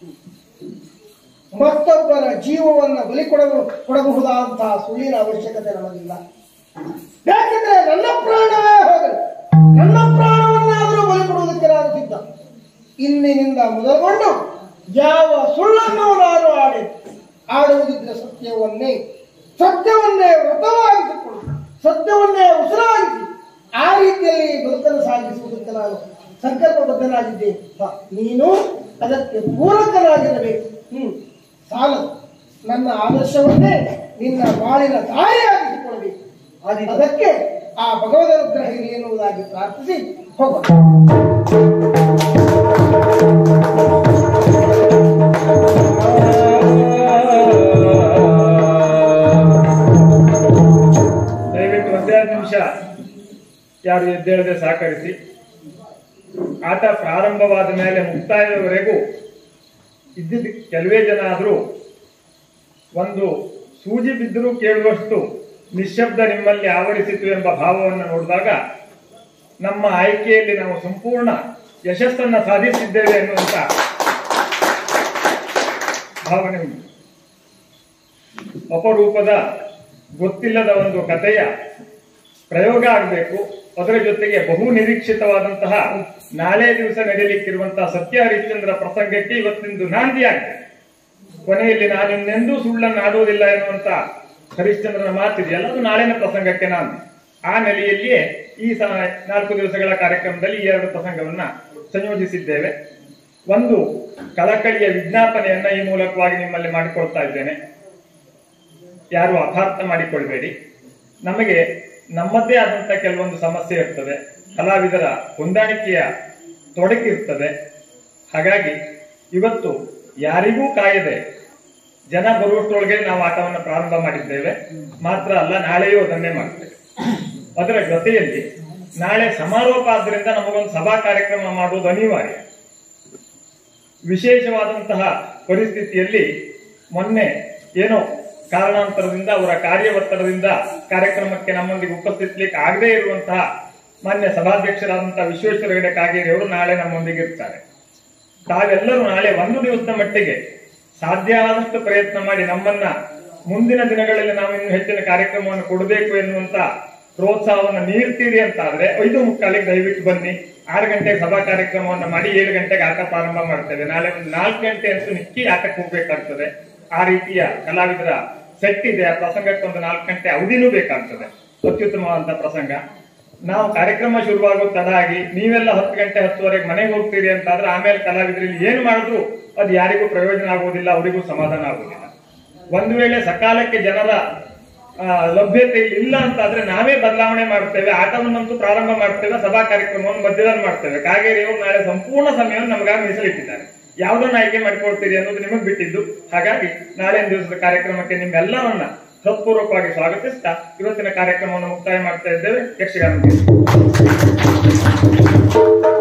ಮತ್ತೊಬ್ಬರ ಜೀವವನ್ನ ಬಲಿ ಕೊಡಲು ಕೊಡಬಹುದಾದಂತಹ ಸುಳ್ಳಿನ ಅವಶ್ಯಕತೆ ನಮಗಿಲ್ಲ ಯಾಕೆಂದ್ರೆ ನನ್ನ ಪ್ರಾಣವೇ ಹೋಗಲಿ ನನ್ನ ಪ್ರಾಣವನ್ನಾದರೂ ಬಲಿ ಕೊಡುವುದಕ್ಕೆ ನಾನು ಸಿದ್ಧ ಇಂದಿನಿಂದ ಮೊದಲುಗೊಂಡು ಯಾವ ಸುಳ್ಳನ್ನು ನಾನು ಆಡಿ ಆಡುವುದಿದ್ರೆ ಸತ್ಯವನ್ನೇ ಸತ್ಯವನ್ನೇ ವ್ರತವಾಗಿಸಿಕೊಂಡು ಸತ್ಯವನ್ನೇ ಉಸಿರಾಗಿಸಿ ಆ ರೀತಿಯಲ್ಲಿ ಬದುಕನ್ನು ಸಾಗಿಸುವುದಕ್ಕೆ ನಾನು ಸಂಕಲ್ಪಬದ್ಧನಾಗಿದ್ದೇನೆ ಹ, ನೀನು ಅದಕ್ಕೆ ಪೂರಕನಾಗಿರಬೇಕು ಹ್ಮ್ ಸಾಲದು ನನ್ನ ಆದರ್ಶವನ್ನೇ ನಿನ್ನ ಬಾಳಿನ ದಾರಿಯಾಗಿಸಿಕೊಳ್ಳಬೇಕು ಅದಕ್ಕೆ ಆ ಭಗವದ್ ಅನುಗ್ರಹ ಇರಲಿ ಎನ್ನುವುದಾಗಿ ಪ್ರಾರ್ಥಿಸಿ ಹೋಗೋಣ ದಯವಿಟ್ಟು ಒಂದೆರಡು ನಿಮಿಷ ಯಾರು ಎದ್ದೇಳದೆ ಸಹಕರಿಸಿ ಆಟ ಪ್ರಾರಂಭವಾದ ಮೇಲೆ ಮುಕ್ತಾಯದವರೆಗೂ ಇದ್ದಿದ್ದ ಕೆಲವೇ ಜನ ಆದರೂ ಒಂದು ಸೂಜಿ ಬಿದ್ದರೂ ಕೇಳುವಷ್ಟು ನಿಶ್ಶಬ್ದ ನಿಮ್ಮಲ್ಲಿ ಆವರಿಸಿತು ಎಂಬ ಭಾವವನ್ನು ನೋಡಿದಾಗ ನಮ್ಮ ಆಯ್ಕೆಯಲ್ಲಿ ನಾವು ಸಂಪೂರ್ಣ ಯಶಸ್ಸನ್ನ ಸಾಧಿಸಿದ್ದೇವೆ ಎನ್ನುವಂತ ಭಾವನೆ ಉಂಟು ಅಪರೂಪದ ಗೊತ್ತಿಲ್ಲದ ಒಂದು ಕಥೆಯ ಪ್ರಯೋಗ ಆಗಬೇಕು ಅದರ ಜೊತೆಗೆ ಬಹು ನಿರೀಕ್ಷಿತವಾದಂತಹ ನಾಳೆ ದಿವಸ ನಡೆಯಲಿಕ್ಕಿರುವಂತಹ ಸತ್ಯ ಹರಿಶ್ಚಂದ್ರ ಪ್ರಸಂಗಕ್ಕೆ ಇವತ್ತಿಂದು ನಾಂದಿಯಾಗಿದೆ ಕೊನೆಯಲ್ಲಿ ನಾನು ಇನ್ನೆಂದೂ ಸುಳ್ಳನ್ನು ಆಡುವುದಿಲ್ಲ ಎನ್ನುವಂತ ಹರಿಶ್ಚಂದ್ರನ ಮಾತಿದೆಯಲ್ಲ ಅದು ನಾಳಿನ ಪ್ರಸಂಗಕ್ಕೆ ನಾನು ಆ ನೆಲೆಯಲ್ಲಿಯೇ ಈ ಸ ನಾಲ್ಕು ದಿವಸಗಳ ಕಾರ್ಯಕ್ರಮದಲ್ಲಿ ಈ ಎರಡು ಪ್ರಸಂಗವನ್ನ ಸಂಯೋಜಿಸಿದ್ದೇವೆ ಒಂದು ಕಳಕಳಿಯ ವಿಜ್ಞಾಪನೆಯನ್ನ ಈ ಮೂಲಕವಾಗಿ ನಿಮ್ಮಲ್ಲಿ ಮಾಡಿಕೊಳ್ತಾ ಇದ್ದೇನೆ ಯಾರು ಅಪಾರ್ಥ ಮಾಡಿಕೊಳ್ಬೇಡಿ ನಮಗೆ ನಮ್ಮದೇ ಆದಂತ ಕೆಲವೊಂದು ಸಮಸ್ಯೆ ಇರ್ತದೆ ಕಲಾವಿದರ ಹೊಂದಾಣಿಕೆಯ ತೊಡಕಿರ್ತದೆ ಹಾಗಾಗಿ ಇವತ್ತು ಯಾರಿಗೂ ಕಾಯದೆ ಜನ ಬರುವಷ್ಟರೊಳಗೆ ನಾವು ಆಟವನ್ನು ಪ್ರಾರಂಭ ಮಾಡಿದ್ದೇವೆ ಮಾತ್ರ ಅಲ್ಲ ನಾಳೆಯೂ ಅದನ್ನೇ ಮಾಡ್ತೇವೆ ಅದರ ಜೊತೆಯಲ್ಲಿ ನಾಳೆ ಸಮಾರೋಪ ಆದ್ರಿಂದ ನಮಗೊಂದು ಸಭಾ ಕಾರ್ಯಕ್ರಮ ಮಾಡುವುದು ಅನಿವಾರ್ಯ ವಿಶೇಷವಾದಂತಹ ಪರಿಸ್ಥಿತಿಯಲ್ಲಿ ಮೊನ್ನೆ ಏನೋ ಕಾರಣಾಂತರದಿಂದ ಅವರ ಕಾರ್ಯ ಒತ್ತಡದಿಂದ ಕಾರ್ಯಕ್ರಮಕ್ಕೆ ನಮ್ಮೊಂದಿಗೆ ಉಪಸ್ಥಿತಲಿಕ್ಕೆ ಆಗದೇ ಇರುವಂತಹ ಮಾನ್ಯ ಸಭಾಧ್ಯಕ್ಷರಾದಂತಹ ವಿಶ್ವೇಶ್ವರ ಹೆಗಡೆ ಕಾಗೇರಿ ಅವರು ನಾಳೆ ನಮ್ಮೊಂದಿಗೆ ಇರ್ತಾರೆ ತಾವೆಲ್ಲರೂ ನಾಳೆ ಒಂದು ದಿವಸದ ಮಟ್ಟಿಗೆ ಸಾಧ್ಯ ಆದಷ್ಟು ಪ್ರಯತ್ನ ಮಾಡಿ ನಮ್ಮನ್ನ ಮುಂದಿನ ದಿನಗಳಲ್ಲಿ ನಾವು ಇನ್ನು ಹೆಚ್ಚಿನ ಕಾರ್ಯಕ್ರಮವನ್ನು ಕೊಡಬೇಕು ಎನ್ನುವಂತ ಪ್ರೋತ್ಸಾಹವನ್ನು ನೀಡ್ತೀರಿ ಅಂತ ಆದ್ರೆ ಐದು ಮುಕ್ಕಾಲಿಗೆ ದಯವಿಟ್ಟು ಬನ್ನಿ ಆರು ಗಂಟೆಗೆ ಸಭಾ ಕಾರ್ಯಕ್ರಮವನ್ನು ಮಾಡಿ ಏಳು ಗಂಟೆಗೆ ಆಟ ಪ್ರಾರಂಭ ಮಾಡ್ತೇವೆ ನಾಳೆ ಒಂದು ನಾಲ್ಕು ಗಂಟೆ ಅಂತೂ ನಿಕ್ಕಿ ಆಟಕ್ಕೆ ಹೋಗ್ಬೇಕಾಗ್ತದೆ ಆ ರೀತಿಯ ಕಲಾವಿದರ ಸೆಟ್ ಇದೆ ಆ ಪ್ರಸಂಗಕ್ಕೆ ಒಂದು ನಾಲ್ಕು ಗಂಟೆ ಅವಧಿನೂ ಬೇಕಾಗ್ತದೆ ಅತ್ಯುತ್ತಮವಾದಂತ ಪ್ರಸಂಗ ನಾವು ಕಾರ್ಯಕ್ರಮ ಶುರುವಾಗೋ ತಡ ಆಗಿ ನೀವೆಲ್ಲ ಹತ್ತು ಗಂಟೆ ಹತ್ತುವರೆಗೆ ಮನೆಗೆ ಹೋಗ್ತೀರಿ ಅಂತಾದ್ರೆ ಆಮೇಲೆ ಕಲಾವಿದರಲ್ಲಿ ಏನು ಮಾಡಿದ್ರು ಅದು ಯಾರಿಗೂ ಪ್ರಯೋಜನ ಆಗುವುದಿಲ್ಲ ಅವರಿಗೂ ಸಮಾಧಾನ ಆಗುವುದಿಲ್ಲ ಒಂದು ವೇಳೆ ಸಕಾಲಕ್ಕೆ ಜನರ ಆ, ಲಭ್ಯತೆ ಇಲ್ಲ ಅಂತಾದ್ರೆ ನಾವೇ ಬದಲಾವಣೆ ಮಾಡ್ತೇವೆ ಆಟವನ್ನಂತೂ ಪ್ರಾರಂಭ ಮಾಡ್ತೇವೆ ಸಭಾ ಕಾರ್ಯಕ್ರಮವನ್ನು ಮಧ್ಯದಲ್ಲಿ ಮಾಡ್ತೇವೆ ಕಾಗೇರಿಯವರು ನಾಳೆ ಸಂಪೂರ್ಣ ಸಮಯವನ್ನು ನಮಗಾಗಿ ಮೀಸಲಿಟ್ಟಿದ್ದಾರೆ ಯಾವುದನ್ನ ಆಯ್ಕೆ ಮಾಡ್ಕೊಳ್ತೀರಿ ಅನ್ನೋದು ನಿಮಗೆ ಬಿಟ್ಟಿದ್ದು ಹಾಗಾಗಿ ನಾಳೆ ದಿವಸದ ಕಾರ್ಯಕ್ರಮಕ್ಕೆ ನಿಮ್ಮೆಲ್ಲರನ್ನ ಹೃತ್ಪೂರ್ವಕವಾಗಿ ಸ್ವಾಗತಿಸ್ತಾ ಇವತ್ತಿನ ಕಾರ್ಯಕ್ರಮವನ್ನು ಮುಕ್ತಾಯ ಮಾಡ್ತಾ ಇದ್ದೇವೆ ಯಕ್ಷಗಾನ